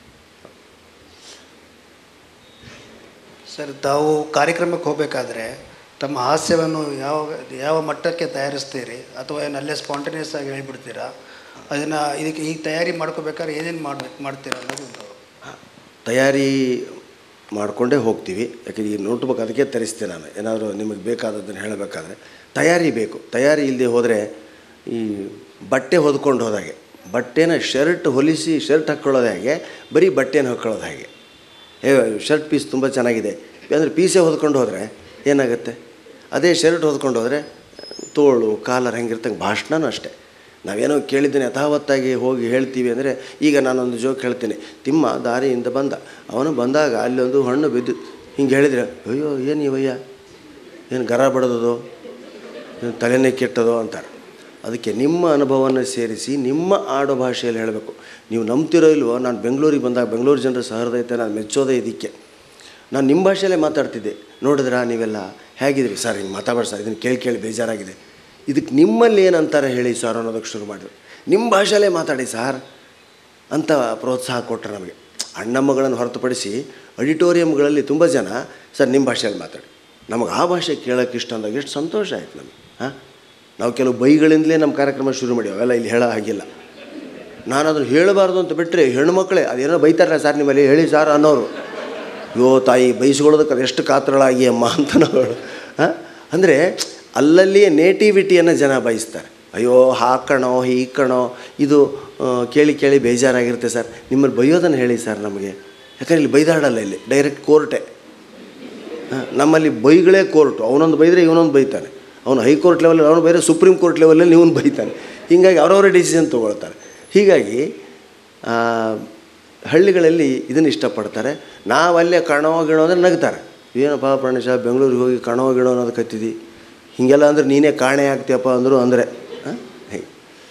ಸರ್ ತಾವು ಕಾರ್ಯಕ್ರಮಕ್ಕೆ ಹೋಗಬೇಕಾದ್ರೆ ತಮ್ಮ ಹಾಸ್ಯವನ್ನು ಯಾವ ಯಾವ ಮಟ್ಟಕ್ಕೆ ತಯಾರಿಸ್ತೀರಿ ಅಥವಾ ಏನು ಅಲ್ಲೇ ಸ್ಪಾಂಟೇನಿಯಸ್ ಆಗಿ ಹೇಳ್ಬಿಡ್ತೀರಾ ಅದನ್ನು ಇದಕ್ಕೆ ಈಗ ತಯಾರಿ ಮಾಡ್ಕೋಬೇಕಾದ್ರೆ ಏನೇನು ಮಾಡ್ಬೇಕು ಮಾಡ್ತೀರಾ ಅನ್ನೋದು ಒಂದು ತಯಾರಿ ಮಾಡಿಕೊಂಡೇ ಹೋಗ್ತೀವಿ ಯಾಕೆಂದ್ರೆ ಈ ನೋಟ್ಬುಕ್ ಅದಕ್ಕೆ ತರಿಸ್ತೇನೆ ನಾನು ಏನಾದರೂ ನಿಮಗೆ ಬೇಕಾದದ್ದನ್ನು ಹೇಳಬೇಕಾದ್ರೆ ತಯಾರಿ ಬೇಕು ತಯಾರಿ ಇಲ್ಲದೆ ಹೋದರೆ ಈ ಬಟ್ಟೆ ಹೊದ್ಕೊಂಡು ಹೋದಾಗೆ ಬಟ್ಟೆನ ಶರ್ಟ್ ಹೊಲಿಸಿ ಶರ್ಟ್ ಹಾಕ್ಕೊಳ್ಳೋದು ಹೇಗೆ ಬರೀ ಬಟ್ಟೆನ ಹಾಕ್ಕೊಳ್ಳೋದು ಹಾಗೆ ಏ ಶರ್ಟ್ ಪೀಸ್ ತುಂಬ ಚೆನ್ನಾಗಿದೆ ಅಂದರೆ ಪೀಸೇ ಹೊದ್ಕೊಂಡು ಹೋದರೆ ಏನಾಗುತ್ತೆ ಅದೇ ಶರ್ಟ್ ಹೊದ್ಕೊಂಡು ಹೋದರೆ ತೋಳು ಕಾಲರ್ ಹೆಂಗಿರ್ತಂಗೆ ಭಾಷಣನೂ ಅಷ್ಟೇ ನಾವೇನೋ ಕೇಳಿದ್ದೇನೆ ಯಥಾವತ್ತಾಗಿ ಹೋಗಿ ಹೇಳ್ತೀವಿ ಅಂದರೆ ಈಗ ನಾನೊಂದು ಜೋಕ್ ಹೇಳ್ತೀನಿ ತಿಮ್ಮ ದಾರಿಯಿಂದ ಬಂದ ಅವನು ಬಂದಾಗ ಅಲ್ಲೊಂದು ಹಣ್ಣು ಬಿದ್ದು ಹಿಂಗೆ ಹೇಳಿದರೆ ಅಯ್ಯೋ ಏನು ಇವಯ್ಯ ಏನು ಗರ ಬಡದದೋ ಏನು ತಲೆನೇ ಕೆಟ್ಟದೋ ಅಂತಾರೆ ಅದಕ್ಕೆ ನಿಮ್ಮ ಅನುಭವವನ್ನು ಸೇರಿಸಿ ನಿಮ್ಮ ಆಡೋ ಭಾಷೆಯಲ್ಲಿ ಹೇಳಬೇಕು ನೀವು ನಂಬ್ತಿರೋ ಇಲ್ವೋ ನಾನು ಬೆಂಗಳೂರಿಗೆ ಬಂದಾಗ ಬೆಂಗಳೂರು ಜನರ ಸಹೃದಯತೆ ನಾನು ಮೆಚ್ಚೋದೇ ಇದಕ್ಕೆ ನಾನು ನಿಮ್ಮ ಭಾಷೆಯಲ್ಲೇ ಮಾತಾಡ್ತಿದ್ದೆ ನೋಡಿದ್ರಾ ನೀವೆಲ್ಲ ಹೇಗಿದ್ರಿ ಸರ್ ಹಿಂಗೆ ಮಾತಾಡ್ರಿ ಸರ್ ಇದನ್ನು ಕೇಳಿ ಕೇಳಿ ಬೇಜಾರಾಗಿದೆ ಇದಕ್ಕೆ ನಿಮ್ಮಲ್ಲಿ ಏನಂತಾರೆ ಹೇಳಿ ಸರ್ ಅನ್ನೋದಕ್ಕೆ ಶುರು ಮಾಡಿದ್ರು ನಿಮ್ಮ ಭಾಷೆಯಲ್ಲೇ ಮಾತಾಡಿ ಸರ್ ಅಂತ ಪ್ರೋತ್ಸಾಹ ಕೊಟ್ಟರು ನಮಗೆ ಅಣ್ಣಮ್ಮಗಳನ್ನು ಹೊರತುಪಡಿಸಿ ಅಡಿಟೋರಿಯಮ್ಗಳಲ್ಲಿ ತುಂಬ ಜನ ಸರ್ ನಿಮ್ಮ ಭಾಷೆಯಲ್ಲಿ ಮಾತಾಡಿ ನಮಗೆ ಆ ಭಾಷೆ ಕೇಳೋಕ್ಕೆ ಇಷ್ಟ ಅಂದಾಗ ಎಷ್ಟು ಸಂತೋಷ ಆಯ್ತು ನಮಗೆ ಹಾಂ ನಾವು ಕೆಲವು ಬೈಗಳಿಂದಲೇ ನಮ್ಮ ಕಾರ್ಯಕ್ರಮ ಶುರು ಮಾಡಿ ಅವೆಲ್ಲ ಇಲ್ಲಿ ಹೇಳೋ ಹಾಗಿಲ್ಲ ನಾನು ಅದನ್ನು ಹೇಳಬಾರ್ದು ಅಂತ ಬಿಟ್ಟರೆ ಹೆಣ್ಮಕ್ಳೇ ಅದೇನೋ ಬೈತಾರಲ್ಲ ಸರ್ ನಿಮ್ಮಲ್ಲಿ ಹೇಳಿ ಸರ್ ಅನ್ನೋರು ಯೋ ತಾಯಿ ಬೈಸ್ಕೊಳ್ಳೋದಕ್ಕೆ ಅದೆಷ್ಟು ಕಾತ್ರಳಾಗಿ ಅಮ್ಮ ಅಂತ ನಾವು ಹಾಂ ಅಂದರೆ ಅಲ್ಲಲ್ಲಿಯೇ ನೇಟಿವಿಟಿಯನ್ನು ಜನ ಬಯಸ್ತಾರೆ ಅಯ್ಯೋ ಹಾಕಣೋ ಹೀಕಣೋ ಇದು ಆ, ಕೇಳಿ ಕೇಳಿ ಬೇಜಾರಾಗಿರುತ್ತೆ ಸರ್ ನಿಮ್ಮಲ್ಲಿ ಬೈಯೋದನ್ನು ಹೇಳಿ ಸರ್ ನಮಗೆ ಯಾಕಂದ್ರೆ ಇಲ್ಲಿ ಬೈದಾಡಲ್ಲ ಇಲ್ಲಿ ಡೈರೆಕ್ಟ್ ಕೋರ್ಟೇ ಹಾಂ, ನಮ್ಮಲ್ಲಿ ಬೈಗಳೇ ಕೋರ್ಟು ಅವನೊಂದು ಬೈದರೆ ಇವನೊಂದು ಬೈತಾನೆ ಅವನು ಹೈಕೋರ್ಟ್ ಲೆವೆಲಲ್ಲಿ ಅವನು ಬೈದರೆ ಸುಪ್ರೀಂ ಕೋರ್ಟ್ ಲೆವೆಲಲ್ಲಿ ಇವನು ಬೈತಾನೆ ಹೀಗಾಗಿ ಅವರವರೇ ಡಿಸಿಷನ್ ತೊಗೊಳ್ತಾರೆ ಹೀಗಾಗಿ ಆ, ಹಳ್ಳಿಗಳಲ್ಲಿ ಇದನ್ನು ಇಷ್ಟಪಡ್ತಾರೆ ನಾವಲ್ಲೇ ಕಣೋ ಗಿಣೋ ಅಂದರೆ ನಗ್ತಾರೆ ಏನಪ್ಪ ಪ್ರಾಣೇಶ ಬೆಂಗಳೂರಿಗೆ ಹೋಗಿ ಕಣೋ ಗಿಣೋ ಅನ್ನೋದು ಕತ್ತಿದಿ ಹೀಗೆಲ್ಲ ಅಂದ್ರೆ ನೀನೇ ಕಾಣೆ ಆಗ್ತೀಯಪ್ಪ ಅಂದರು ಅಂದರೆ ಹಾಂ ಹೇಗೆ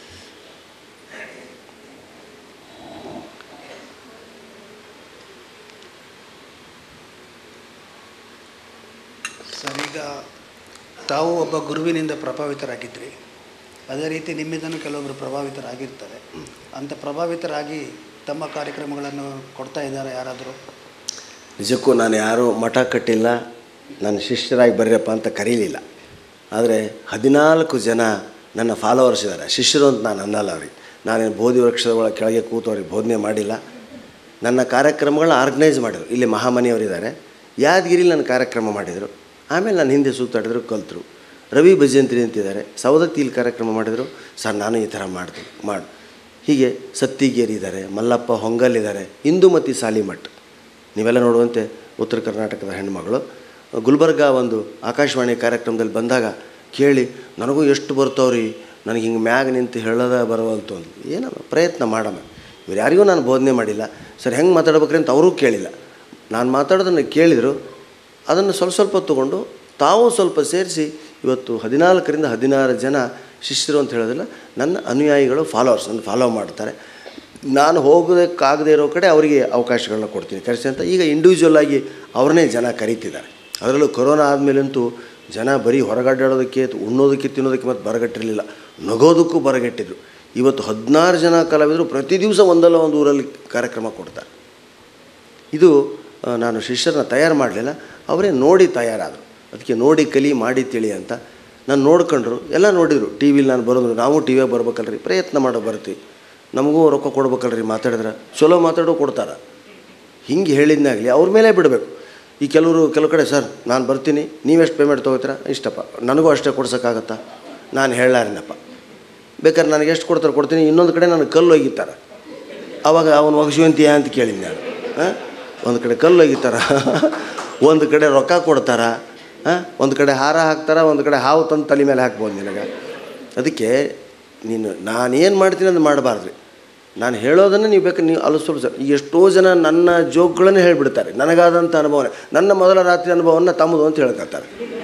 ಸರ್ ಈಗ ತಾವು ಒಬ್ಬ ಗುರುವಿನಿಂದ ಪ್ರಭಾವಿತರಾಗಿದ್ರಿ ಅದೇ ರೀತಿ ನಿಮ್ಮಿಂದನೂ ಕೆಲವೊಬ್ಬರು ಪ್ರಭಾವಿತರಾಗಿರ್ತಾರೆ ಅಂಥ ಪ್ರಭಾವಿತರಾಗಿ ತಮ್ಮ ಕಾರ್ಯಕ್ರಮಗಳನ್ನು ಕೊಡ್ತಾ ಇದ್ದಾರೆ ಯಾರಾದರೂ ನಿಜಕ್ಕೂ ನಾನು ಯಾರೂ ಮಠ ಕಟ್ಟಿಲ್ಲ ನನ್ನ ಶಿಷ್ಯರಾಗಿ ಬರ್ರಪ್ಪ ಅಂತ ಕರೀಲಿಲ್ಲ ಆದರೆ ಹದಿನಾಲ್ಕು ಜನ ನನ್ನ ಫಾಲೋವರ್ಸ್ ಇದ್ದಾರೆ ಶಿಷ್ಯರು ಅಂತ ನಾನು ಅನ್ನಲ್ಲ ಅವ್ರಿಗೆ ನಾನೇನು ಬೋಧಿ ವೃಕ್ಷದ ಒಳಗೆ ಕೆಳಗೆ ಕೂತು ಅವ್ರಿಗೆ ಬೋಧನೆ ಮಾಡಿಲ್ಲ ನನ್ನ ಕಾರ್ಯಕ್ರಮಗಳನ್ನ ಆರ್ಗನೈಸ್ ಮಾಡಿದರು ಇಲ್ಲಿ ಮಹಾಮನಿಯವರಿದ್ದಾರೆ ಯಾದಗಿರಿಲಿ ನನ್ನ ಕಾರ್ಯಕ್ರಮ ಮಾಡಿದರು ಆಮೇಲೆ ನಾನು ಹಿಂದೆ ಸುತ್ತಾಡಿದ್ರು ಕಲ್ತರು ರವಿ ಭಜಂತ್ರಿ ಅಂತಿದ್ದಾರೆ ಸವದತ್ತಿಯಲ್ಲಿ ಕಾರ್ಯಕ್ರಮ ಮಾಡಿದರು ಸರ್ ನಾನು ಈ ಥರ ಮಾಡ್ತೀನಿ ಮಾಡು ಹೀಗೆ ಸತ್ತಿಗೇರಿ ಇದ್ದಾರೆ ಮಲ್ಲಪ್ಪ ಹೊಂಗಲ್ ಇದ್ದಾರೆ ಇಂದುಮತಿ ಸಾಲಿಮಠ್ ನೀವೆಲ್ಲ ನೋಡುವಂತೆ ಉತ್ತರ ಕರ್ನಾಟಕದ ಹೆಣ್ಮಗಳು ಗುಲ್ಬರ್ಗ ಒಂದು ಆಕಾಶವಾಣಿ ಕಾರ್ಯಕ್ರಮದಲ್ಲಿ ಬಂದಾಗ ಕೇಳಿ ನನಗೂ ಎಷ್ಟು ಬರ್ತಾವ್ರಿ ನನಗೆ ಹಿಂಗೆ ಮ್ಯಾಗ ನಿಂತು ಹೇಳೋದ ಬರವಲ್ತು ಅಂತ ಏನಮ್ಮ ಪ್ರಯತ್ನ ಮಾಡಮ್ಮ ಇವ್ರು ಯಾರಿಗೂ ನಾನು ಬೋಧನೆ ಮಾಡಿಲ್ಲ ಸರ್ ಹೆಂಗೆ ಮಾತಾಡ್ಬೇಕ್ರಿ ಅಂತ ಅವರೂ ಕೇಳಿಲ್ಲ ನಾನು ಮಾತಾಡೋದನ್ನು ಕೇಳಿದರು ಅದನ್ನು ಸ್ವಲ್ಪ ಸ್ವಲ್ಪ ತೊಗೊಂಡು ತಾವು ಸ್ವಲ್ಪ ಸೇರಿಸಿ ಇವತ್ತು ಹದಿನಾಲ್ಕರಿಂದ ಹದಿನಾರು ಜನ ಶಿಷ್ಯರು ಅಂತ ಹೇಳೋದಿಲ್ಲ ನನ್ನ ಅನುಯಾಯಿಗಳು ಫಾಲೋವರ್ಸ್ ನನ್ನ ಫಾಲೋ ಮಾಡ್ತಾರೆ ನಾನು ಹೋಗೋದಕ್ಕಾಗದೇ ಇರೋ ಕಡೆ ಅವರಿಗೆ ಅವಕಾಶಗಳನ್ನ ಕೊಡ್ತೀನಿ ಕರೆಸಿ ಅಂತ ಈಗ ಇಂಡಿವಿಜುವಲ್ ಆಗಿ ಅವ್ರನ್ನೇ ಜನ ಕರೀತಿದ್ದಾರೆ ಅದರಲ್ಲೂ ಕೊರೋನಾ ಆದಮೇಲಂತೂ ಜನ ಬರೀ ಹೊರಗಡ್ಡಾಡೋದಕ್ಕೆ ಉಣ್ಣೋದಕ್ಕೆ ತಿನ್ನೋದಕ್ಕೆ ಮತ್ತು ಬರಗಟ್ಟಿರಲಿಲ್ಲ ನಗೋದಕ್ಕೂ ಬರಗಟ್ಟಿದ್ರು ಇವತ್ತು ಹದಿನಾರು ಜನ ಕಲಾವಿದರು ಪ್ರತಿ ದಿವಸ ಒಂದಲ್ಲ ಒಂದು ಊರಲ್ಲಿ ಕಾರ್ಯಕ್ರಮ ಕೊಡ್ತಾರೆ ಇದು ಆ, ನಾನು ಶಿಷ್ಯರನ್ನ ತಯಾರು ಮಾಡಲಿಲ್ಲ ಅವರೇ ನೋಡಿ ತಯಾರಾದರು ಅದಕ್ಕೆ ನೋಡಿ ಕಲಿ ಮಾಡಿ ತಿಳಿ ಅಂತ ನಾನು ನೋಡ್ಕೊಂಡ್ರು ಎಲ್ಲ ನೋಡಿದರು ಟಿ ವಿಲಿ ನಾನು ಬರೋದು ನಾವು ಟಿ ವಿಯಾಗ ಬರ್ಬೇಕಲ್ರಿ ಪ್ರಯತ್ನ ಮಾಡೋ ಬರ್ತೀವಿ ನಮಗೂ ರೊಕ್ಕ ಕೊಡ್ಬೇಕಲ್ರಿ ಮಾತಾಡಿದ್ರೆ ಚಲೋ ಮಾತಾಡೋ ಕೊಡ್ತಾರೆ ಹಿಂಗೆ ಹೇಳಿದ್ನಾಗಲಿ ಅವ್ರ ಮೇಲೆ ಬಿಡಬೇಕು ಈ ಕೆಲವರು ಕೆಲವು ಕಡೆ ಸರ್ ನಾನು ಬರ್ತೀನಿ ನೀವೆಷ್ಟು ಪೇಮೆಂಟ್ ತೊಗೋತೀರಾ ಇಷ್ಟಪ್ಪ ನನಗೂ ಅಷ್ಟೇ ಕೊಡ್ಸೋಕ್ಕಾಗತ್ತಾ ನಾನು ಹೇಳಾರಿನಪ್ಪ ಬೇಕಾದ್ರೆ ನನಗೆ ಎಷ್ಟು ಕೊಡ್ತಾರೆ ಕೊಡ್ತೀನಿ ಇನ್ನೊಂದು ಕಡೆ ನನಗೆ ಕಲ್ಲು ಒಗಿತಾರೆ ಆವಾಗ ಅವನು ಒಗಸುವಂತೀಯ ಅಂತ ಕೇಳಿದ್ದೆ ನಾನು ಹಾಂ ಒಂದು ಕಡೆ ಕಲ್ಲು ಒಗಿತಾರ ಒಂದು ಕಡೆ ರೊಕ್ಕ ಕೊಡ್ತಾರ ಹಾಂ ಒಂದು ಕಡೆ ಹಾರ ಹಾಕ್ತಾರ ಒಂದು ಕಡೆ ಹಾವು ತಂದು ತಲೆ ಮೇಲೆ ಹಾಕ್ಬೋದು ನಿನಗೆ ಅದಕ್ಕೆ ನೀನು ನಾನೇನು ಮಾಡ್ತೀನಿ ಅದು ಮಾಡಬಾರ್ದು ನಾನು ಹೇಳೋದನ್ನು ನೀವು ಬೇಕಾದ್ರೆ ನೀವು ಅಲ್ಲಿ ಸ್ವಲ್ಪ ಈಗ ಎಷ್ಟೋ ಜನ ನನ್ನ ಜೋಕ್ಗಳನ್ನೇ ಹೇಳಿಬಿಡ್ತಾರೆ ನನಗಾದಂಥ ಅನುಭವನೇ ನನ್ನ ಮೊದಲ ರಾತ್ರಿ ಅನುಭವವನ್ನು ತಮ್ಮದು ಅಂತ ಹೇಳ್ಕೊತಾರೆ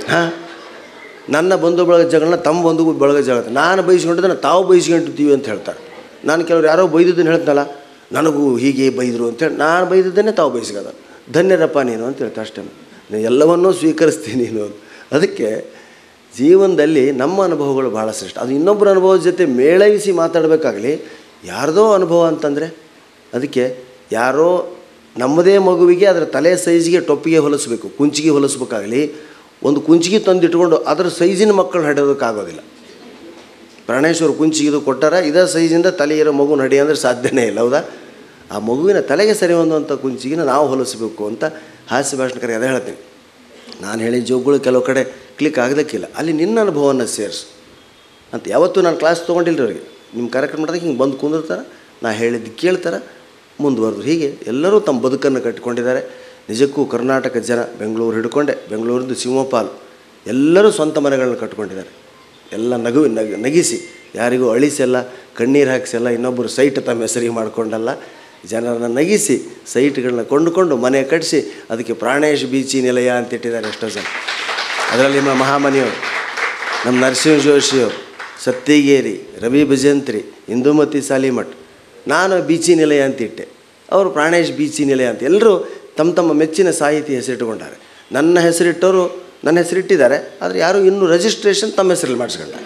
ಹಾಂ ನನ್ನ ಬಂಧು ಬಳಗ ಜಗಳನ್ನ ತಮ್ಮ ಬಂಧು ಬಳಗ ಜಗಳ ನಾನು ಬೈಸ್ಕೊಂಡಿದ್ದನ್ನು ತಾವು ಬೈಸ್ಕೊಂಡಿರ್ತೀವಿ ಅಂತ ಹೇಳ್ತಾರೆ ನಾನು ಕೆಲವ್ರು ಯಾರೋ ಬೈದಿದ್ದನ್ನು ಹೇಳ್ತನಲ್ಲ ನನಗೂ ಹೀಗೆ ಬೈದರು ಅಂತೇಳಿ ನಾನು ಬೈದಿದ್ದನ್ನೇ ತಾವು ಬೈಸ್ಕೋದ ಧನ್ಯರಪ್ಪ ನೀನು ಅಂತ ಹೇಳ್ತಾ ಅಷ್ಟೇ ನಾನು ಎಲ್ಲವನ್ನೂ ಸ್ವೀಕರಿಸ್ತೀನಿ ನೀನು ಅಂತ. ಅದಕ್ಕೆ ಜೀವನದಲ್ಲಿ ನಮ್ಮ ಅನುಭವಗಳು ಭಾಳ ಶ್ರೇಷ್ಠ ಅದು ಇನ್ನೊಬ್ಬರ ಅನುಭವದ ಜೊತೆ ಮೇಳೈಸಿ ಮಾತಾಡಬೇಕಾಗಲಿ ಯಾರ್ದೋ ಅನುಭವ ಅಂತಂದರೆ ಅದಕ್ಕೆ ಯಾರೋ ನಮ್ಮದೇ ಮಗುವಿಗೆ ಅದರ ತಲೆ ಸೈಜ್ಗೆ ಟೊಪ್ಪಿಗೆ ಹೊಲಿಸ್ಬೇಕು ಕುಂಚಿಗೆ ಹೊಲಿಸ್ಬೇಕಾಗಲಿ ಒಂದು ಕುಂಚಿಗೆ ತಂದಿಟ್ಕೊಂಡು ಅದರ ಸೈಜಿನ ಮಕ್ಕಳು ಹಡಿಯೋದಕ್ಕಾಗೋದಿಲ್ಲ ಪ್ರಾಣೇಶ್ವರ ಕುಂಚಿಗಿದು ಕೊಟ್ಟಾರ ಇದೇ ಸೈಜಿಂದ ತಲೆ ಇರೋ ಮಗುನ ಹಡಿ ಅಂದರೆ ಸಾಧ್ಯನೇ ಇಲ್ಲ ಹೌದಾ ಆ ಮಗುವಿನ ತಲೆಗೆ ಸರಿ ಹೊಂದುವಂಥ ಕುಂಚಿಗಿನ ನಾವು ಹೊಲಿಸ್ಬೇಕು ಅಂತ ಹಾಸ್ಯ ಭಾಷಣಕರಿಗೆ ಅದೇ ಹೇಳ್ತೀನಿ ನಾನು ಹೇಳಿದ ಜೋಕ್ಗಳು ಕೆಲವು ಕಡೆ ಕ್ಲಿಕ್ ಆಗದಕ್ಕಿಲ್ಲ ಅಲ್ಲಿ ನಿನ್ನ ಅನುಭವವನ್ನು ಸೇರಿಸು ಅಂತ ಯಾವತ್ತೂ ನಾನು ಕ್ಲಾಸ್ ತೊಗೊಂಡಿಲ್ಲ ಅವರಿಗೆ ನಿಮ್ಮ ಕಾರ್ಯಕ್ರಮ ಮಾಡಿದಾಗ ಹಿಂಗೆ ಬಂದು ಕುಂದಿರ್ತಾರೆ ನಾ ಹೇಳಿದ್ದು ಕೇಳ್ತಾರೆ ಮುಂದುವರೆದು ಹೀಗೆ ಎಲ್ಲರೂ ತಮ್ಮ ಬದುಕನ್ನು ಕಟ್ಟಿಕೊಂಡಿದ್ದಾರೆ ನಿಜಕ್ಕೂ ಕರ್ನಾಟಕ ಜನ ಬೆಂಗಳೂರು ಹಿಡ್ಕೊಂಡೆ ಬೆಂಗಳೂರಿಂದ ಶಿವಮೊಗ್ಗ ಎಲ್ಲರೂ ಸ್ವಂತ ಮನೆಗಳನ್ನ ಕಟ್ಕೊಂಡಿದ್ದಾರೆ ಎಲ್ಲ ನಗು ನಗ ನಗಿಸಿ ಯಾರಿಗೂ ಅಳಿಸಲ್ಲ ಕಣ್ಣೀರು ಹಾಕಿಸಲ್ಲ ಇನ್ನೊಬ್ಬರು ಸೈಟ್ ತಮ್ಮ ಹೆಸರಿಗೆ ಮಾಡಿಕೊಂಡಲ್ಲ ಜನರನ್ನು ನಗಿಸಿ ಸೈಟ್ಗಳನ್ನ ಕೊಂಡುಕೊಂಡು ಮನೆ ಕಟ್ಟಿಸಿ ಅದಕ್ಕೆ ಪ್ರಾಣೇಶ್ ಬೀಚಿ ನಿಲಯ ಅಂತ ಇಟ್ಟಿದ್ದಾರೆ ಎಷ್ಟೋ ಜನ ಅದರಲ್ಲಿ ನಮ್ಮ ಮಹಾಮನಿಯವರು ನಮ್ಮ ನರಸಿಂಹ ಜೋಶಿಯವರು ಸತ್ತಿಗೇರಿ ರವಿ ಭಜಂತ್ರಿ ಇಂದುಮತಿ ಸಾಲಿಮಠ್ ನಾನು ಬೀಚಿ ನಿಲಯ ಅಂತ ಇಟ್ಟೆ ಅವರು ಪ್ರಾಣೇಶ್ ಬೀಚಿ ನಿಲಯ ಅಂತ ಎಲ್ಲರೂ ತಮ್ಮ ತಮ್ಮ ಮೆಚ್ಚಿನ ಸಾಹಿತಿ ಹೆಸರಿಟ್ಟುಕೊಂಡಾರೆ ನನ್ನ ಹೆಸರಿಟ್ಟವರು ನನ್ನ ಹೆಸರಿಟ್ಟಿದ್ದಾರೆ ಆದರೆ ಯಾರೂ ಇನ್ನೂ ರಿಜಿಸ್ಟ್ರೇಷನ್ ತಮ್ಮ ಹೆಸರಲ್ಲಿ ಮಾಡಿಸ್ಕೊಂಡ